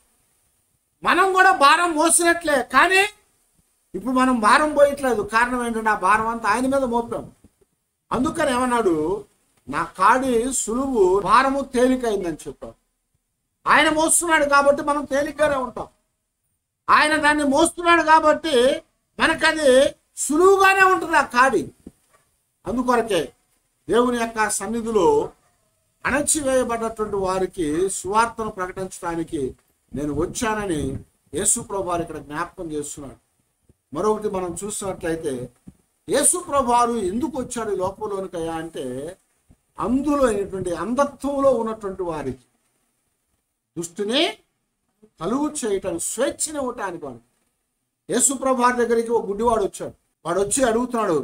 మనం కూడా భారం మోసినట్లే కానీ ఇప్పుడు మనం భారం పోయట్లేదు కారణం ఏంటంటే ఆ భారం అంతా ఆయన మీద మోపాం అందుకని ఏమన్నాడు నా కాడి సులువు భారము తేలికైందని చెప్పాం ఆయన మోస్తున్నాడు కాబట్టి మనం తేలిగ్గానే ఉంటాం ఆయన దాన్ని మోస్తున్నాడు కాబట్టి మనకది సులువుగానే ఉంటుంది ఆ కాడి అందుకొరకే దేవుని యొక్క సన్నిధిలో అణచివేయబడ్డటువంటి వారికి సువార్తను ప్రకటించడానికి నేను వచ్చానని యేసు ప్రభువారు ఇక్కడ జ్ఞాపకం చేస్తున్నాడు మరొకటి మనం చూసినట్లయితే యేసు ప్రభువారు ఎందుకు వచ్చాడు ఈ లోకంలోనికయ్యా అంటే అందులో అయినటువంటి అంధత్వంలో ఉన్నటువంటి వారికి దుష్టిని కలుగు చేయటం స్వేచ్ఛని ఇవ్వటానికి వాడు యేసు ప్రభువారి దగ్గరికి ఒక గుడ్డివాడు వచ్చాడు వాడు వచ్చి అడుగుతున్నాడు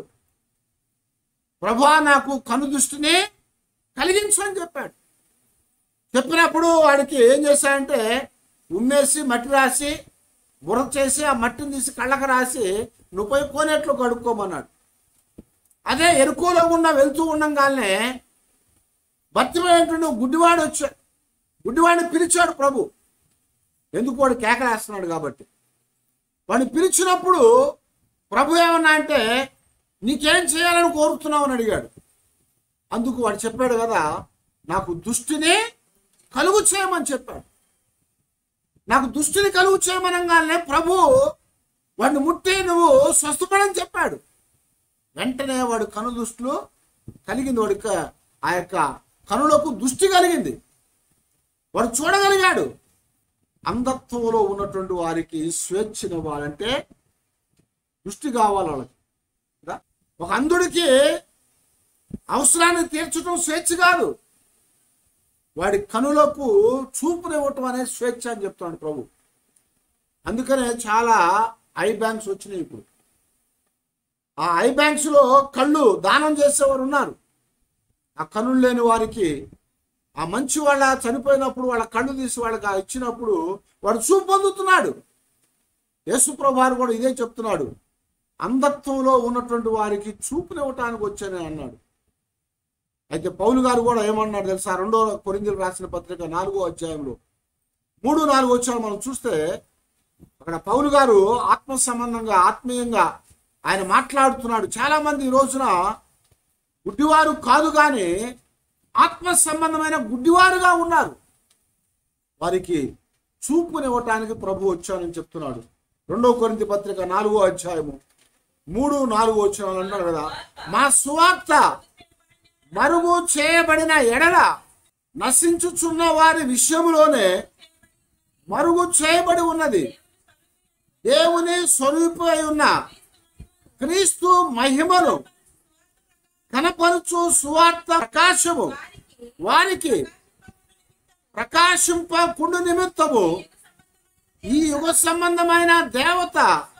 ప్రభా నాకు కను దృష్టిని కలిగించు అని చెప్పాడు చెప్పినప్పుడు వాడికి ఏం చేశాడంటే ఉమ్మేసి మట్టి రాసి బుర్ర చేసి ఆ మట్టిని తీసి కళ్ళకు రాసి నువ్వు పోయి కోనేట్లో కడుక్కోమన్నాడు అదే ఎరుకోలో ఉన్న వెళ్తూ ఉండంగానే భర్తమైనటువంటి గుడ్డివాడు వచ్చాడు గుడ్డివాడిని పిలిచాడు ప్రభు ఎందుకు వాడు కేకలేస్తున్నాడు కాబట్టి వాడిని పిలిచినప్పుడు ప్రభు ఏమన్నా అంటే నీకేం చేయాలని కోరుతున్నావు అని అడిగాడు అందుకు వాడు చెప్పాడు కదా నాకు దుష్టిని కలుగు చేయమని చెప్పాడు నాకు దుష్టిని కలుగు చేయమనగానే ప్రభు వాడిని ముట్టి నువ్వు స్వస్థపడని చెప్పాడు వెంటనే వాడు కను దృష్టిలో కలిగింది వాడికి ఆ యొక్క కనులకు దృష్టి కలిగింది వాడు చూడగలిగాడు అంధత్వంలో ఉన్నటువంటి వారికి స్వేచ్ఛనివ్వాలంటే దృష్టి కావాలి వాళ్ళకి కదా? ఒక అంధుడికి అవసరాన్ని తీర్చడం స్వేచ్ఛ కాదు వాడి కనులకు చూపునివ్వటం అనేది స్వేచ్ఛ అని చెప్తాడు ప్రభు అందుకనే చాలా ఐ బ్యాంక్స్ వచ్చినాయి ఇప్పుడు ఆ ఐ బ్యాంక్స్ లో కళ్ళు దానం చేసేవారు ఉన్నారు ఆ కన్నులు లేని వారికి ఆ మంచి వాళ్ళ చనిపోయినప్పుడు వాళ్ళ కళ్ళు తీసి వాళ్ళకి ఆ ఇచ్చినప్పుడు వాడు చూపు పొందుతున్నాడు యేసుప్రభారు కూడా ఇదే చెప్తున్నాడు అంధత్వంలో ఉన్నటువంటి వారికి చూపునివ్వటానికి వచ్చానని అన్నాడు అయితే పౌలు గారు కూడా ఏమన్నాడు తెలుసా రెండో కొరిందులు రాసిన పత్రిక నాలుగో అధ్యాయంలో మూడు నాలుగు వచ్చాడు మనం చూస్తే అక్కడ పౌలు గారు ఆత్మ సంబంధంగా ఆత్మీయంగా ఆయన మాట్లాడుతున్నాడు చాలా మంది ఈ రోజున గుడ్డివారు కాదు కానీ ఆత్మ సంబంధమైన గుడ్డివారుగా ఉన్నారు వారికి చూపునివ్వటానికి ప్రభు వచ్చానని చెప్తున్నాడు రెండో కొరింది పత్రిక నాలుగో అధ్యాయము మూడు నాలుగు వచ్చిన అంటారు కదా మా సువార్త మరుగు చేయబడిన ఎడల నశించుచున్న వారి విషయంలోనే మరుగు చేయబడి ఉన్నది దేవుని స్వరూపి అయి ఉన్న క్రీస్తు మహిమను కనపరుచు సువార్త ప్రకాశము వారికి ప్రకాశింపకుండు నిమిత్తము ఈ యుగ సంబంధమైన దేవత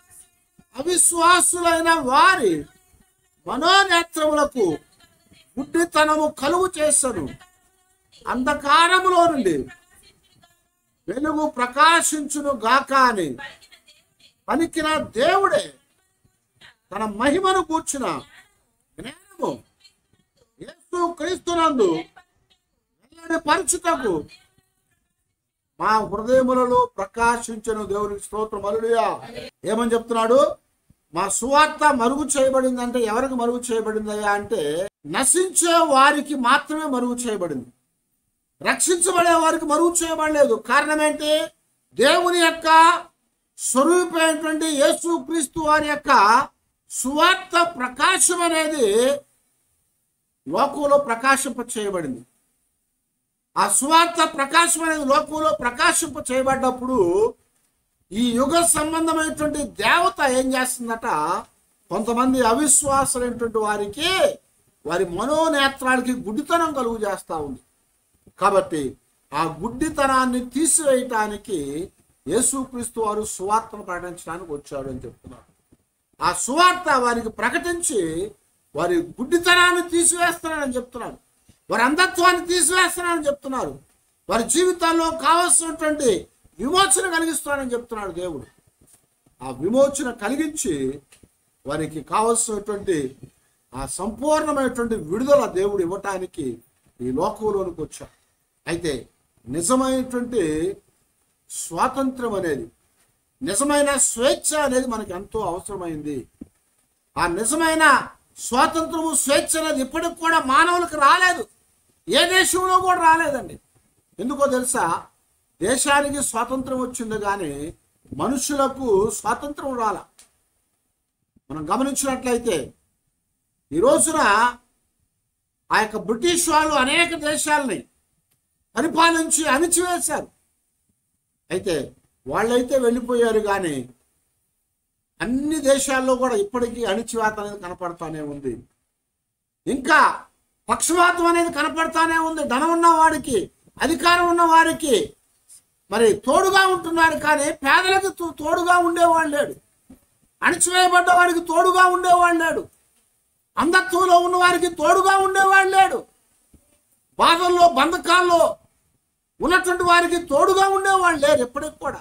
అవిశ్వాసులైన వారి మనోనేత్రములకు గుడ్డితనము కలుగు చేసను అంధకారములో నుండి వెలుగు ప్రకాశించును గాక అని పలికిన దేవుడే తన మహిమను కూర్చున్న జ్ఞానము యేసు క్రీస్తునందు వెల్లడి పరచుటకు మా హృదయములలో ప్రకాశించను దేవునికి స్తోత్రం అలుడియా ఏమని చెప్తున్నాడు మా సువార్త మరుగు చేయబడిందంటే ఎవరికి మరుగు చేయబడిందయ్యా అంటే నశించే వారికి మాత్రమే మరుగు చేయబడింది రక్షించబడే వారికి మరుగు చేయబడలేదు కారణం ఏంటి దేవుని యొక్క స్వరూపమైనటువంటి యేసు క్రీస్తు వారి యొక్క సువార్త ప్రకాశం అనేది లోకంలో ప్రకాశింప చేయబడింది ఆ సువార్త ప్రకాశం అనేది లోకంలో ప్రకాశింప చేయబడ్డప్పుడు ఈ యుగ సంబంధమైనటువంటి దేవత ఏం చేస్తుందట కొంతమంది అవిశ్వాసులైనటువంటి వారికి వారి మనోనేత్రాలకి గుడ్డితనం కలుగు చేస్తా ఉంది కాబట్టి ఆ గుడ్డితనాన్ని తీసివేయటానికి యేసుక్రీస్తు వారు సువార్తను ప్రకటించడానికి వచ్చాడు అని చెప్తున్నారు ఆ సువార్త వారికి ప్రకటించి వారి గుడ్డితనాన్ని తీసివేస్తున్నాడని చెప్తున్నారు వారి అంధత్వాన్ని తీసివేస్తున్నాడని చెప్తున్నారు వారి జీవితాల్లో కావలసినటువంటి విమోచన కలిగిస్తానని చెప్తున్నాడు దేవుడు ఆ విమోచన కలిగించి వారికి కావలసినటువంటి ఆ సంపూర్ణమైనటువంటి విడుదల దేవుడు ఇవ్వటానికి ఈ లోకంలోనికి వచ్చాడు అయితే నిజమైనటువంటి స్వాతంత్రం అనేది నిజమైన స్వేచ్ఛ అనేది మనకి ఎంతో అవసరమైంది ఆ నిజమైన స్వాతంత్రము స్వేచ్ఛ అనేది ఇప్పటికి కూడా మానవులకు రాలేదు ఏ దేశంలో కూడా రాలేదండి ఎందుకో తెలుసా దేశానికి స్వాతంత్రం వచ్చింది కానీ మనుషులకు స్వాతంత్రం రాల మనం గమనించినట్లయితే ఈ రోజున ఆ యొక్క బ్రిటిష్ వాళ్ళు అనేక దేశాలని పరిపాలించి అణిచివేశారు అయితే వాళ్ళైతే వెళ్ళిపోయారు కానీ అన్ని దేశాల్లో కూడా ఇప్పటికీ అణిచివేత అనేది కనపడతానే ఉంది ఇంకా పక్షపాతం అనేది కనపడతానే ఉంది ధనం ఉన్న వాడికి అధికారం ఉన్న వారికి మరి తోడుగా ఉంటున్నారు కానీ పేదలకు తో- తోడుగా ఉండేవాడు లేడు అణిచివేయబడ్డ వాడికి తోడుగా ఉండేవాడు లేడు అంధత్వంలో ఉన్న వారికి తోడుగా ఉండేవాడు లేడు బాధల్లో బంధకాల్లో ఉన్నటువంటి వారికి తోడుగా ఉండేవాళ్ళు లేరు ఎప్పటికి కూడా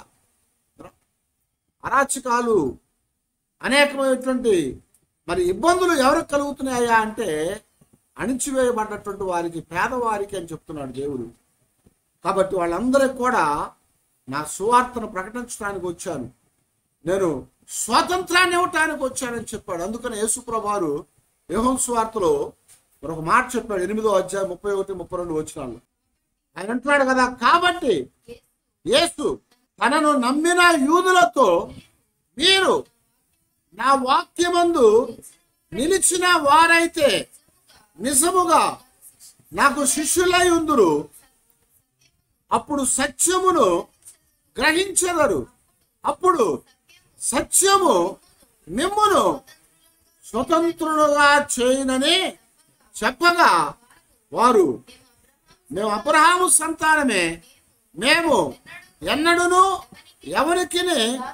అరాచకాలు అనేకమైనటువంటి మరి ఇబ్బందులు ఎవరికి కలుగుతున్నాయా అంటే అణిచివేయబడ్డటువంటి వారికి పేదవారికి అని చెప్తున్నాడు దేవుడు కాబట్టి వాళ్ళందరికీ కూడా నా సువార్తను ప్రకటించడానికి వచ్చాను నేను స్వాతంత్రాన్ని ఇవ్వటానికి వచ్చానని చెప్పాడు అందుకని యేసుప్రభారు యోహం సువార్తలో మరొక మాట చెప్పాడు ఎనిమిదో అధ్యాయం ముప్పై ఒకటి ముప్పై రెండు వచ్చినాళ్ళు ఆయన అంటున్నాడు కదా కాబట్టి యేసు తనను నమ్మిన యూదులతో మీరు నా వాక్యమందు నిలిచిన వారైతే నిజముగా నాకు శిష్యులై ఉందురు అప్పుడు సత్యమును గ్రహించెదరు అప్పుడు సత్యము మిమ్మును స్వతంత్రులుగా చేయనని చెప్పగా వారు మేము అబ్రహాము సంతానమే మేము ఎన్నడూను ఎవరికి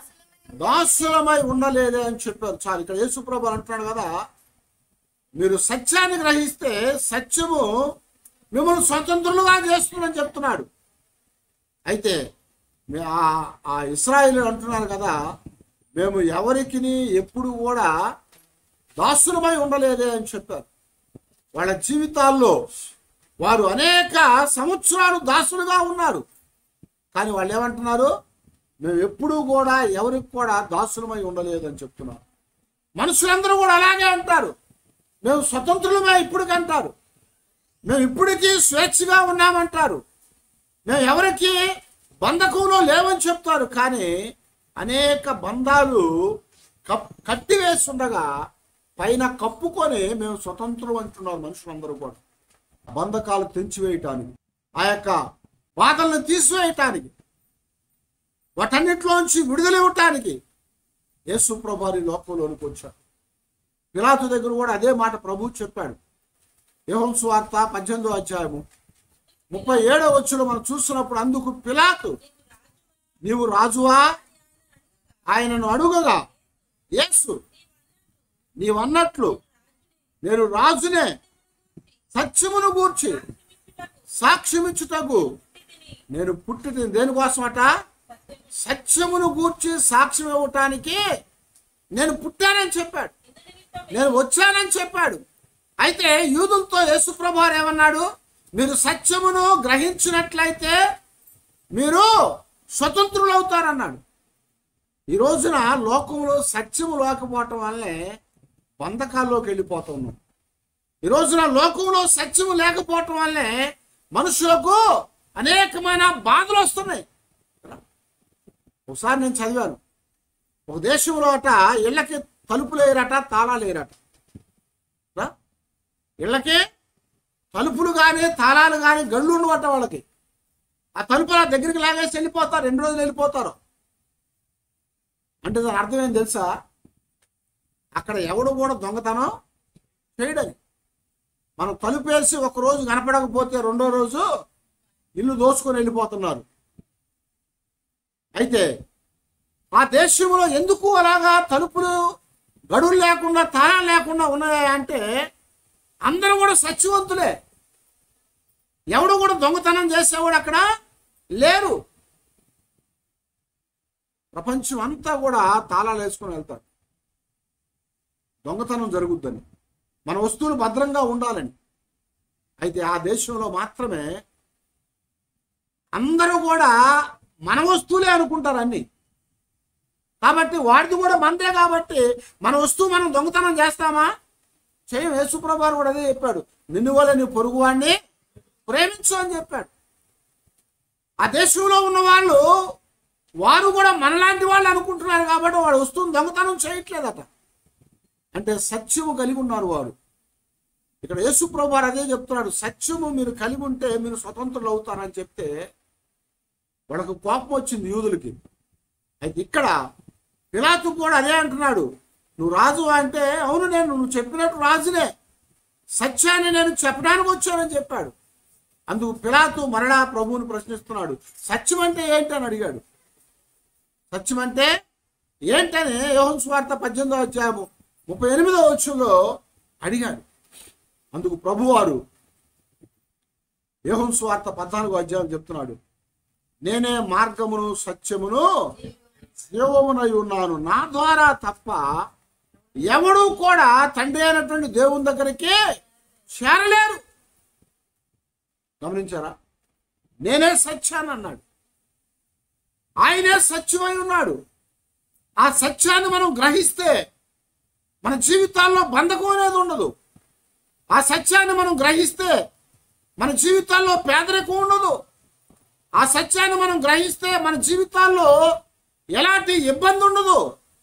దాసులమై ఉండలేదే అని చెప్పారు చాలు ఇక్కడ యేసుప్రభు అంటున్నాడు కదా మీరు సత్యాన్ని గ్రహిస్తే సత్యము మిమ్మల్ని స్వతంత్రులుగా చేస్తుందని చెప్తున్నాడు అయితే మే- ఆ- ఆ ఇస్రాయిల్ అంటున్నారు కదా మేము ఎవరికి ఎప్పుడు కూడా దాసులమై ఉండలేదే అని చెప్పారు వాళ్ళ జీవితాల్లో వారు అనేక సంవత్సరాలు దాసులుగా ఉన్నారు కానీ వాళ్ళు ఏమంటున్నారు మేము ఎప్పుడూ కూడా ఎవరికి కూడా దాసులమై ఉండలేదని చెప్తున్నారు మనుషులందరూ కూడా అలాగే అంటారు మేము స్వతంత్రులమే ఇప్పటికి అంటారు మేము ఇప్పటికీ స్వేచ్ఛగా ఉన్నామంటారు మేము ఎవరికి బంధకంలో లేవని చెప్తారు కానీ అనేక బంధాలు కప్ కట్టివేస్తుండగా పైన కప్పుకొని మేము స్వతంత్రం అంటున్నారు మనుషులందరూ కూడా బంధకాలు తెంచివేయటానికి ఆ యొక్క బాధలను తీసివేయటానికి వాటన్నిటిలోంచి విడుదల ఇవ్వటానికి యేసు ప్రభారి లోకంలోనికి వచ్చాడు పిలాతు దగ్గర కూడా అదే మాట ప్రభు చెప్పాడు యోహం సువార్త పద్దెనిమిదో అధ్యాయము ముప్పై ఏడో వచ్చులో మనం చూస్తున్నప్పుడు అందుకు పిలాతు నీవు రాజువా ఆయనను అడుగగా యేసు నీవన్నట్లు నేను రాజునే సత్యమును గూర్చి సాక్ష్యమిచ్చుటకు నేను పుట్టిన దేనికోసమట సత్యమును గూర్చి సాక్ష్యం ఇవ్వటానికి నేను పుట్టానని చెప్పాడు నేను వచ్చానని చెప్పాడు అయితే యూదులతో యేసుప్రభు వారు ఏమన్నాడు మీరు సత్యమును గ్రహించినట్లయితే మీరు స్వతంత్రులు అవుతారన్నాడు ఈ రోజున లోకంలో సత్యము లేకపోవటం వల్లే బంధకాల్లోకి వెళ్ళిపోతున్నాం ఈ రోజున లోకంలో సత్యము లేకపోవటం వల్లే మనుషులకు అనేకమైన బాధలు వస్తున్నాయి ఒకసారి నేను చదివాను ఒక దేశంలో అట ఇళ్ళకి తలుపులు వేయరట తాళాలు వేయరట రా? ఇళ్ళకి తలుపులు కానీ తాళాలు కానీ గళ్ళు ఉండవట వాళ్ళకి ఆ తలుపుల దగ్గరికి లాగేసి వెళ్ళిపోతారు రెండు రోజులు వెళ్ళిపోతారు అంటే దాని అర్థం ఏం తెలుసా అక్కడ ఎవడు కూడా దొంగతనం చేయడని మనం తలుపు వేసి ఒక రోజు కనపడకపోతే రెండో రోజు ఇల్లు దోచుకొని వెళ్ళిపోతున్నారు అయితే ఆ దేశంలో ఎందుకు అలాగా తలుపులు గడులు లేకుండా తాళాలు లేకుండా ఉన్నాయా అంటే అందరూ కూడా సత్యవంతులే ఎవడు కూడా దొంగతనం చేసేవాడు అక్కడ లేరు ప్రపంచం అంతా కూడా తాళాలు వేసుకొని వెళ్తారు దొంగతనం జరుగుద్దని మన వస్తువులు భద్రంగా ఉండాలని అయితే ఆ దేశంలో మాత్రమే అందరూ కూడా మన వస్తువులే అనుకుంటారు అన్ని కాబట్టి వాడిది కూడా మనదే కాబట్టి మన వస్తువు మనం దొంగతనం చేస్తామా చేయం యేసుప్రభారు కూడా అదే చెప్పాడు నిన్ను వల్ల నీ పొరుగు వాడిని ప్రేమించు అని చెప్పాడు ఆ దేశంలో ఉన్న వాళ్ళు వారు కూడా మనలాంటి వాళ్ళు అనుకుంటున్నారు కాబట్టి వాడు వస్తువుని దొంగతనం చేయట్లేదట అంటే సత్యము కలిగి ఉన్నారు వారు ఇక్కడ యేసుప్రభు వారు అదే చెప్తున్నాడు సత్యము మీరు కలిగి ఉంటే మీరు స్వతంత్రులు అవుతారని చెప్తే వాళ్ళకు కోపం వచ్చింది యూదులకి అయితే ఇక్కడ పిలాతు కూడా అదే అంటున్నాడు నువ్వు రాజు అంటే అవును నేను నువ్వు చెప్పినట్టు రాజునే సత్యాన్ని నేను చెప్పడానికి వచ్చానని చెప్పాడు అందుకు పిలాతు మరలా ప్రభువుని ప్రశ్నిస్తున్నాడు సత్యం అంటే ఏంటని అడిగాడు సత్యం అంటే ఏంటని యోహన్ స్వార్థ పద్దెనిమిదో అధ్యాయము ముప్పై ఎనిమిదో వచ్చంలో అడిగాడు అందుకు ప్రభువారు యోహన్ స్వార్థ పద్నాలుగో అధ్యాయం చెప్తున్నాడు నేనే మార్గమును సత్యమును జీవమునై ఉన్నాను నా ద్వారా తప్ప ఎవడు కూడా తండ్రి అయినటువంటి దేవుని దగ్గరికి చేరలేరు గమనించారా నేనే సత్యాన్ని అన్నాడు ఆయనే సత్యమై ఉన్నాడు ఆ సత్యాన్ని మనం గ్రహిస్తే మన జీవితాల్లో బంధకం అనేది ఉండదు ఆ సత్యాన్ని మనం గ్రహిస్తే మన జీవితాల్లో పేదరికం ఉండదు ఆ సత్యాన్ని మనం గ్రహిస్తే మన జీవితాల్లో ఎలాంటి ఇబ్బంది ఉండదు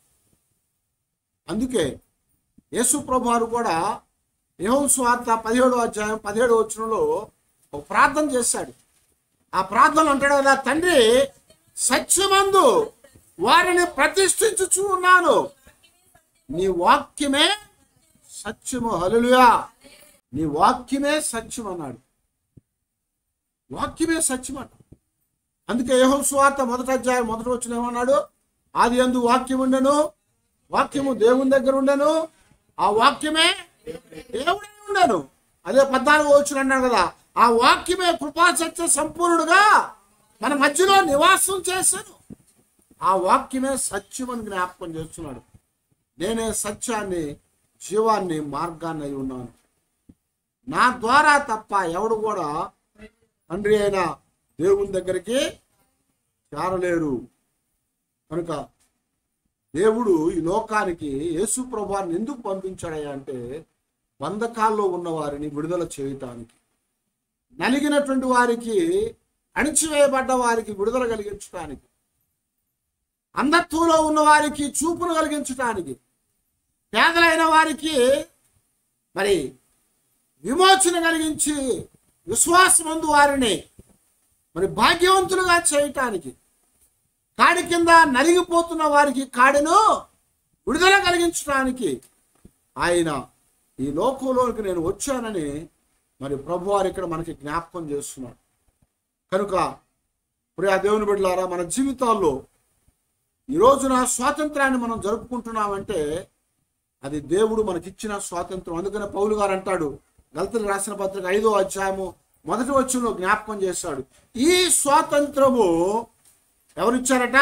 అందుకే యేసు ప్రభు వారు కూడా యోహన్ స్వార్థ పదిహేడో అధ్యాయం పదిహేడో వచనంలో ఒక ప్రార్థన చేశాడు ఆ ప్రార్థన అంటాడు కదా తండ్రి సత్యమందు వారిని ప్రతిష్ఠించుచు ఉన్నాను నీ వాక్యమే సత్యము హలులుయా నీ వాక్యమే సత్యం అన్నాడు వాక్యమే సత్యం అన్నాడు అందుకే యహో సువార్త మొదటి అధ్యాయం మొదటి వచ్చిన ఏమన్నాడు ఆది అందు వాక్యం ఉండను వాక్యము దేవుని దగ్గర ఉండను ఆ వాక్యమే దేవుడే ఉండను అదే పద్నాలుగు వచ్చిన అన్నాడు కదా ఆ వాక్యమే కృపా సత్య సంపూర్ణుడుగా మన మధ్యలో నివాసం చేశాను ఆ వాక్యమే సత్యం అని జ్ఞాపకం చేస్తున్నాడు నేనే సత్యాన్ని జీవాన్ని మార్గాన్ని అయి ఉన్నాను నా ద్వారా తప్ప ఎవడు కూడా తండ్రి అయిన దేవుని దగ్గరికి చేరలేరు కనుక దేవుడు ఈ లోకానికి యేసు ప్రభాన్ని ఎందుకు పంపించాడయ్యా అంటే బంధకాల్లో ఉన్న వారిని విడుదల చేయటానికి నలిగినటువంటి వారికి అణిచివేయబడ్డ వారికి విడుదల కలిగించడానికి అంధత్వంలో ఉన్న వారికి చూపును కలిగించటానికి పేదలైన వారికి మరి విమోచన కలిగించి విశ్వాసమందు వారిని మరి భాగ్యవంతులుగా చేయటానికి కాడి కింద నలిగిపోతున్న వారికి కాడిను విడుదల కలిగించడానికి ఆయన ఈ లోకంలోకి నేను వచ్చానని మరి ప్రభు వారు ఇక్కడ మనకి జ్ఞాపకం చేస్తున్నాడు కనుక ప్రియా దేవుని బిడ్డలారా మన జీవితాల్లో ఈ రోజున స్వాతంత్రాన్ని మనం జరుపుకుంటున్నామంటే అది దేవుడు మనకిచ్చిన స్వాతంత్రం అందుకనే పౌలు గారు అంటాడు గల్తలు రాసిన పత్రిక ఐదో అధ్యాయము మొదటి వచ్చంలో జ్ఞాపకం చేశాడు ఈ స్వాతంత్రము ఎవరిచ్చారట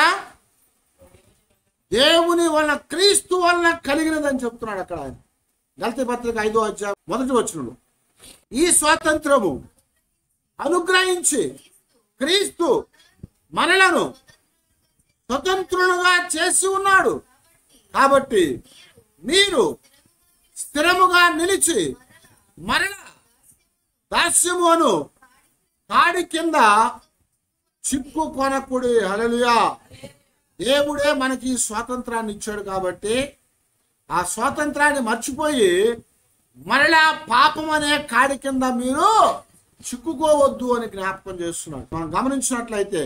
దేవుని వలన క్రీస్తు వలన కలిగినదని చెప్తున్నాడు అక్కడ ఆయన గల్తీ పత్రిక ఐదో అధ్యాయం మొదటి వచనంలో ఈ స్వాతంత్రము అనుగ్రహించి క్రీస్తు మనలను స్వతంత్రులుగా చేసి ఉన్నాడు కాబట్టి మీరు స్థిరముగా నిలిచి మరణ దాస్యము అను కాడి కింద చిక్కు కొనకుడి హలలుయా దేవుడే మనకి ఈ స్వాతంత్రాన్ని ఇచ్చాడు కాబట్టి ఆ స్వాతంత్రాన్ని మర్చిపోయి మరలా పాపం అనే కాడి కింద మీరు చిక్కుకోవద్దు అని జ్ఞాపకం చేస్తున్నాడు మనం గమనించినట్లయితే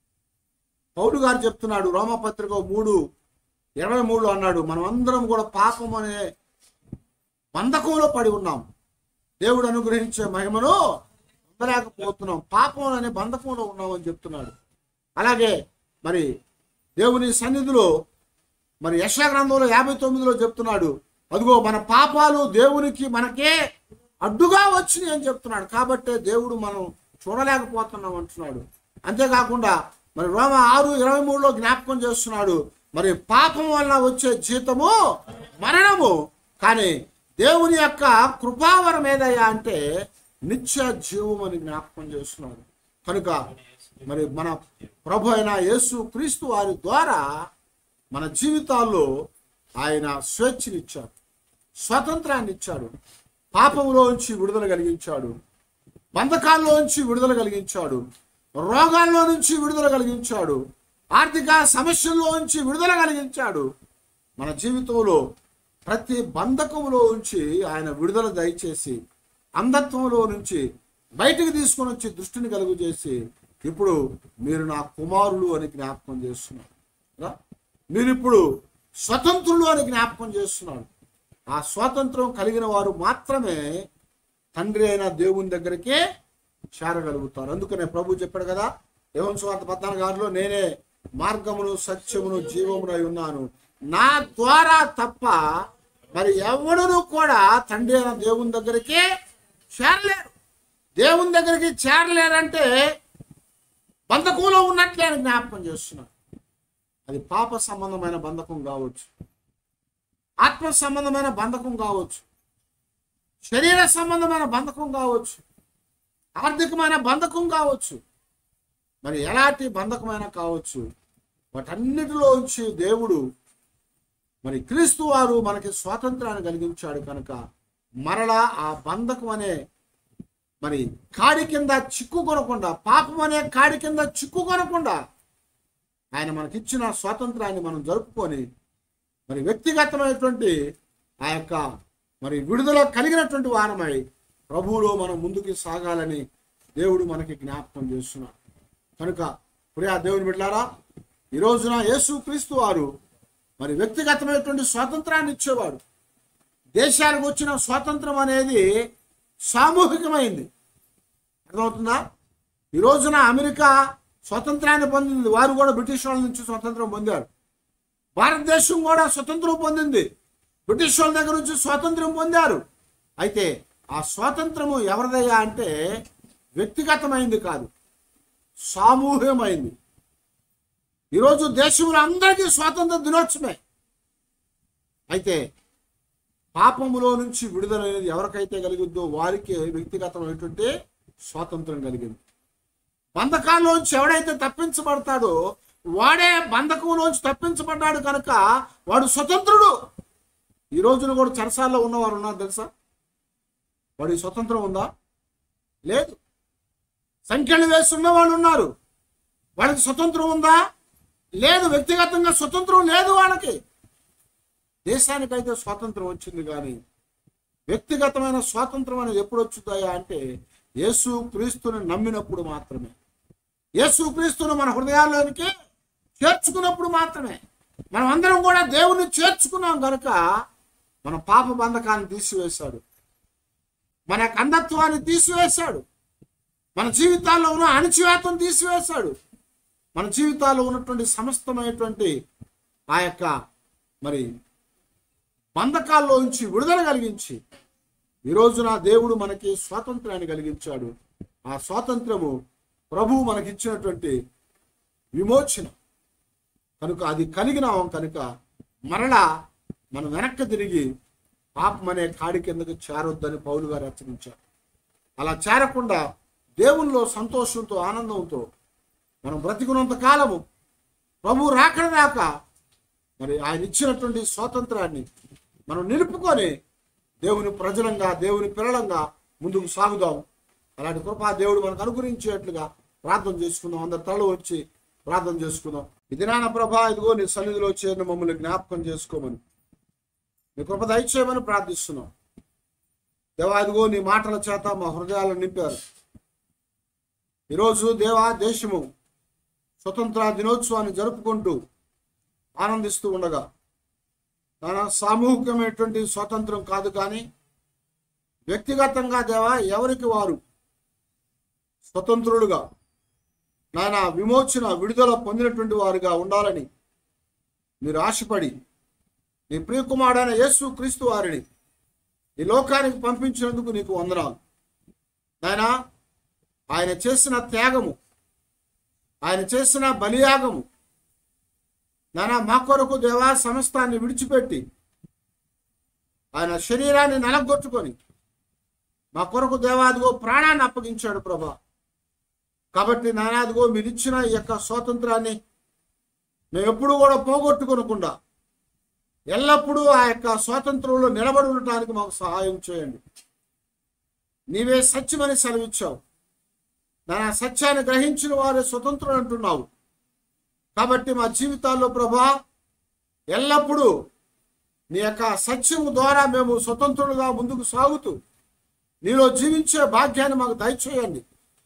పౌలు గారు చెప్తున్నాడు రోమపత్రిక మూడు ఇరవై మూడులో అన్నాడు మనం అందరం కూడా పాపం అనే బంధకంలో పడి ఉన్నాం దేవుడు అనుగ్రహించే మహిమను పొందలేకపోతున్నాం పాపం అనే బంధకంలో ఉన్నాం అని చెప్తున్నాడు అలాగే మరి దేవుని సన్నిధిలో మరి యశా గ్రంథంలో యాభై తొమ్మిదిలో చెప్తున్నాడు అదిగో మన పాపాలు దేవునికి మనకే అడ్డుగా వచ్చినాయి అని చెప్తున్నాడు కాబట్టే దేవుడు మనం చూడలేకపోతున్నాం అంటున్నాడు అంతేకాకుండా మరి రోమ ఆరు ఇరవై మూడులో జ్ఞాపకం చేస్తున్నాడు మరి పాపం వల్ల వచ్చే జీతము మరణము కానీ దేవుని యొక్క కృపావరం ఏదయ్యా అంటే నిత్య జీవం అని జ్ఞాపకం చేస్తున్నాడు కనుక మరి మన ప్రభు అయిన యేసు క్రీస్తు వారి ద్వారా మన జీవితాల్లో ఆయన స్వేచ్ఛనిచ్చాడు స్వతంత్రాన్ని ఇచ్చాడు పాపంలోంచి విడుదల కలిగించాడు బంధకాల్లోంచి విడుదల కలిగించాడు రోగాల్లో నుంచి విడుదల కలిగించాడు ఆర్థిక సమస్యల్లో నుంచి విడుదల కలిగించాడు మన జీవితంలో ప్రతి బంధకంలో ఉంచి ఆయన విడుదల దయచేసి అంధత్వంలో నుంచి బయటికి తీసుకొని వచ్చి దృష్టిని కలుగు చేసి ఇప్పుడు మీరు నా కుమారులు అని జ్ఞాపకం చేస్తున్నారు కదా? మీరు ఇప్పుడు స్వతంత్రులు అని జ్ఞాపకం చేస్తున్నాడు ఆ స్వాతంత్రం కలిగిన వారు మాత్రమే తండ్రి అయిన దేవుని దగ్గరికే చేరగలుగుతారు అందుకనే ప్రభు చెప్పాడు కదా యోహన్ స్వార్థ పద్నాలుగు ఆరులో నేనే మార్గమును సత్యమును జీవమును అయి ఉన్నాను నా ద్వారా తప్ప మరి ఎవడును కూడా తండ్రి అయిన దేవుని దగ్గరికి చేరలేరు దేవుని దగ్గరికి చేరలేరంటే బంధకంలో ఉన్నట్లే అని జ్ఞాపకం చేస్తున్నాను అది పాప సంబంధమైన బంధకం కావచ్చు ఆత్మ సంబంధమైన బంధకం కావచ్చు శరీర సంబంధమైన బంధకం కావచ్చు ఆర్థికమైన బంధకం కావచ్చు మరి ఎలాంటి బంధకమైన కావచ్చు వాటన్నిటిలోంచి దేవుడు మరి క్రీస్తు వారు మనకి స్వాతంత్రాన్ని కలిగించాడు కనుక మరలా ఆ బంధకం అనే మరి కాడి కింద చిక్కుకొనకుండా పాపం అనే కాడి కింద చిక్కుకొనకుండా ఆయన మనకిచ్చిన స్వాతంత్రాన్ని మనం జరుపుకొని మరి వ్యక్తిగతమైనటువంటి ఆ యొక్క మరి విడుదల కలిగినటువంటి వారమై ప్రభువులో మనం ముందుకు సాగాలని దేవుడు మనకి జ్ఞాపకం చేస్తున్నాడు కనుక ప్రియా దేవుని బిడ్డారా ఈ రోజున యేసు క్రీస్తు వారు మరి వ్యక్తిగతమైనటువంటి స్వాతంత్రాన్ని ఇచ్చేవాడు దేశానికి వచ్చిన స్వాతంత్రం అనేది సామూహికమైంది అర్థమవుతుందా ఈ రోజున అమెరికా స్వతంత్రాన్ని పొందింది వారు కూడా బ్రిటిష్ వాళ్ళ నుంచి స్వతంత్రం పొందారు భారతదేశం కూడా స్వతంత్రం పొందింది బ్రిటిష్ వాళ్ళ దగ్గర నుంచి స్వాతంత్రం పొందారు అయితే ఆ స్వాతంత్రము ఎవరిదయ్యా అంటే వ్యక్తిగతమైంది కాదు సామూహికమైంది ఈరోజు దేశంలో అందరికీ స్వాతంత్ర దినోత్సవమే అయితే పాపములో నుంచి విడుదల అనేది ఎవరికైతే కలిగిద్దో వారికి వ్యక్తిగతమైనటువంటి స్వాతంత్రం కలిగింది బంధకాల్లోంచి ఎవడైతే తప్పించబడతాడో వాడే బంధకంలోంచి తప్పించబడ్డాడు కనుక వాడు స్వతంత్రుడు ఈ రోజున కూడా చెరసాల్లో ఉన్నవారు ఉన్నారు తెలుసా వాడి స్వతంత్రం ఉందా లేదు సంఖ్యలు వేసి ఉన్న వాళ్ళు ఉన్నారు వాళ్ళకి స్వతంత్రం ఉందా లేదు వ్యక్తిగతంగా స్వతంత్రం లేదు వాళ్ళకి దేశానికైతే స్వాతంత్రం వచ్చింది కానీ వ్యక్తిగతమైన స్వాతంత్రం అనేది ఎప్పుడు వచ్చుతాయా అంటే యేసు క్రీస్తుని నమ్మినప్పుడు మాత్రమే యేసు క్రీస్తును మన హృదయాల్లోనికి చేర్చుకున్నప్పుడు మాత్రమే మనం అందరం కూడా దేవుని చేర్చుకున్నాం కనుక మన పాప బంధకాన్ని తీసివేశాడు మన కందత్వాన్ని తీసివేశాడు మన జీవితాల్లో ఉన్న అణచివేతం తీసివేశాడు మన జీవితాల్లో ఉన్నటువంటి సమస్తమైనటువంటి ఆ యొక్క మరి బంధకాల్లో నుంచి విడుదల కలిగించి ఈ రోజున దేవుడు మనకి స్వాతంత్రాన్ని కలిగించాడు ఆ స్వాతంత్రము ప్రభువు మనకిచ్చినటువంటి విమోచన కనుక అది కలిగినాం కనుక మరలా మనం వెనక్కి తిరిగి పాపం అనే కాడి కిందకు చేరొద్దని పౌలు గారు హెచ్చరించారు అలా చేరకుండా దేవుల్లో సంతోషంతో ఆనందంతో మనం బ్రతికున్నంత కాలము ప్రభు రాకడ దాకా మరి ఆయన ఇచ్చినటువంటి స్వాతంత్రాన్ని మనం నిలుపుకొని దేవుని ప్రజలంగా దేవుని పిల్లలంగా ముందుకు సాగుదాం అలాంటి కృపా దేవుడు మనకు అనుగ్రహించేట్లుగా ప్రార్థన చేసుకుందాం అందరు తల వచ్చి ప్రార్థన చేసుకుందాం ఇది నాన్న ప్రభా ఇదిగో నీ సన్నిధిలో చేరిన మమ్మల్ని జ్ఞాపకం చేసుకోమని నీ కృప దయచేయమని ప్రార్థిస్తున్నాం దేవా ఇదిగో నీ మాటల చేత మా హృదయాలను నింపారు ఈరోజు దేవా దేశము స్వతంత్ర దినోత్సవాన్ని జరుపుకుంటూ ఆనందిస్తూ ఉండగా తన సామూహికమైనటువంటి స్వాతంత్రం కాదు కానీ వ్యక్తిగతంగా దేవా ఎవరికి వారు స్వతంత్రులుగా నాయన విమోచన విడుదల పొందినటువంటి వారుగా ఉండాలని మీరు ఆశపడి నీ ప్రియకుమారుడైన యేసు క్రీస్తు వారిని ఈ లోకానికి పంపించినందుకు నీకు వందనాలు నాయన ఆయన చేసిన త్యాగము ఆయన చేసిన బలియాగము నానా మా కొరకు దేవా సమస్తాన్ని విడిచిపెట్టి ఆయన శరీరాన్ని నలగొట్టుకొని మా కొరకు దేవాదిగో ప్రాణాన్ని అప్పగించాడు ప్రభా కాబట్టి నానాదిగో మీరు ఇచ్చిన ఈ యొక్క స్వాతంత్రాన్ని మేము ఎప్పుడు కూడా పోగొట్టుకోనకుండా ఎల్లప్పుడూ ఆ యొక్క స్వాతంత్రంలో నిలబడి ఉండటానికి మాకు సహాయం చేయండి నీవే సత్యమని సెలవిచ్చావు నా సత్యాన్ని గ్రహించిన వారే స్వతంత్రులు అంటున్నావు కాబట్టి మా జీవితాల్లో ప్రభా ఎల్లప్పుడూ నీ యొక్క సత్యము ద్వారా మేము స్వతంత్రులుగా ముందుకు సాగుతూ నీలో జీవించే భాగ్యాన్ని మాకు దయచేయండి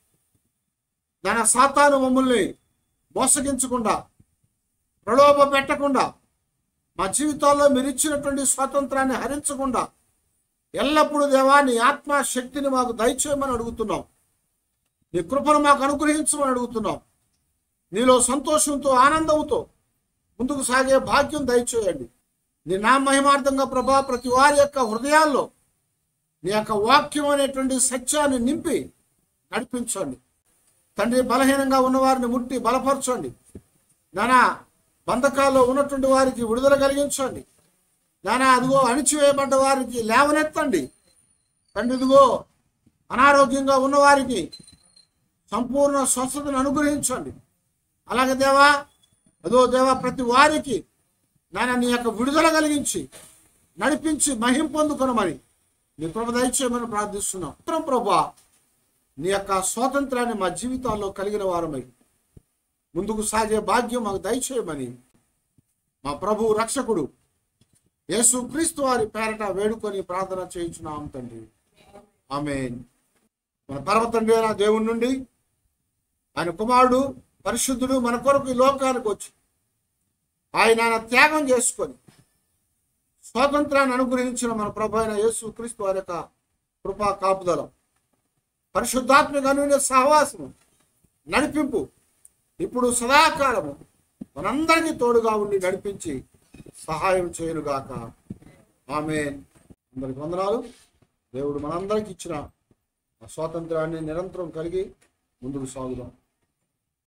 తన సాతాను మమ్మల్ని మోసగించకుండా ప్రలోభ పెట్టకుండా మా జీవితాల్లో మీరు ఇచ్చినటువంటి స్వాతంత్రాన్ని హరించకుండా ఎల్లప్పుడూ దేవా నీ ఆత్మ శక్తిని మాకు దయచేయమని అడుగుతున్నాం నీ కృపను మాకు అనుగ్రహించమని అడుగుతున్నాం నీలో సంతోషంతో ఆనందంతో ముందుకు సాగే భాగ్యం దయచేయండి నీ నా మహిమార్థంగా ప్రభా ప్రతి వారి యొక్క హృదయాల్లో నీ యొక్క వాక్యం అనేటువంటి సత్యాన్ని నింపి నడిపించండి తండ్రి బలహీనంగా ఉన్నవారిని ముట్టి బలపరచండి నానా బంధకాల్లో ఉన్నటువంటి వారికి విడుదల కలిగించండి నానా అదిగో అణిచివేయబడ్డ వారికి లేవనెత్తండి తండ్రి ఇదిగో అనారోగ్యంగా ఉన్నవారికి సంపూర్ణ స్వస్థతను అనుగ్రహించండి అలాగే దేవా అదో దేవా ప్రతి వారికి నాయన నీ యొక్క విడుదల కలిగించి నడిపించి మహిం పొందుకొనమని నీ కృప దయచేయమని ప్రార్థిస్తున్నాం ఉత్తరం ప్రభా నీ యొక్క స్వాతంత్రాన్ని మా జీవితాల్లో కలిగిన వారమై ముందుకు సాగే భాగ్యం మాకు దయచేయమని మా ప్రభు రక్షకుడు యేసు క్రీస్తు వారి పేరట వేడుకొని ప్రార్థన చేయించున్నాం తండ్రి ఆమె మన పరమ తండ్రి అయిన దేవుని నుండి ఆయన కుమారుడు పరిశుద్ధుడు మన కొరకు ఈ లోకానికి వచ్చి ఆయన ఆయన త్యాగం చేసుకొని స్వాతంత్రాన్ని అనుగ్రహించిన మన ప్రభు అయిన యేసు క్రీస్తు వారి యొక్క కృపా కాపుదల పరిశుద్ధాత్మక అనువిన సహవాసము నడిపింపు ఇప్పుడు సదాకాలము మనందరికీ తోడుగా ఉండి నడిపించి సహాయం చేయనుగాక ఆమె అందరికి వందనాలు దేవుడు మనందరికి ఇచ్చిన ఆ స్వాతంత్రాన్ని నిరంతరం కలిగి ముందుకు సాగుదాం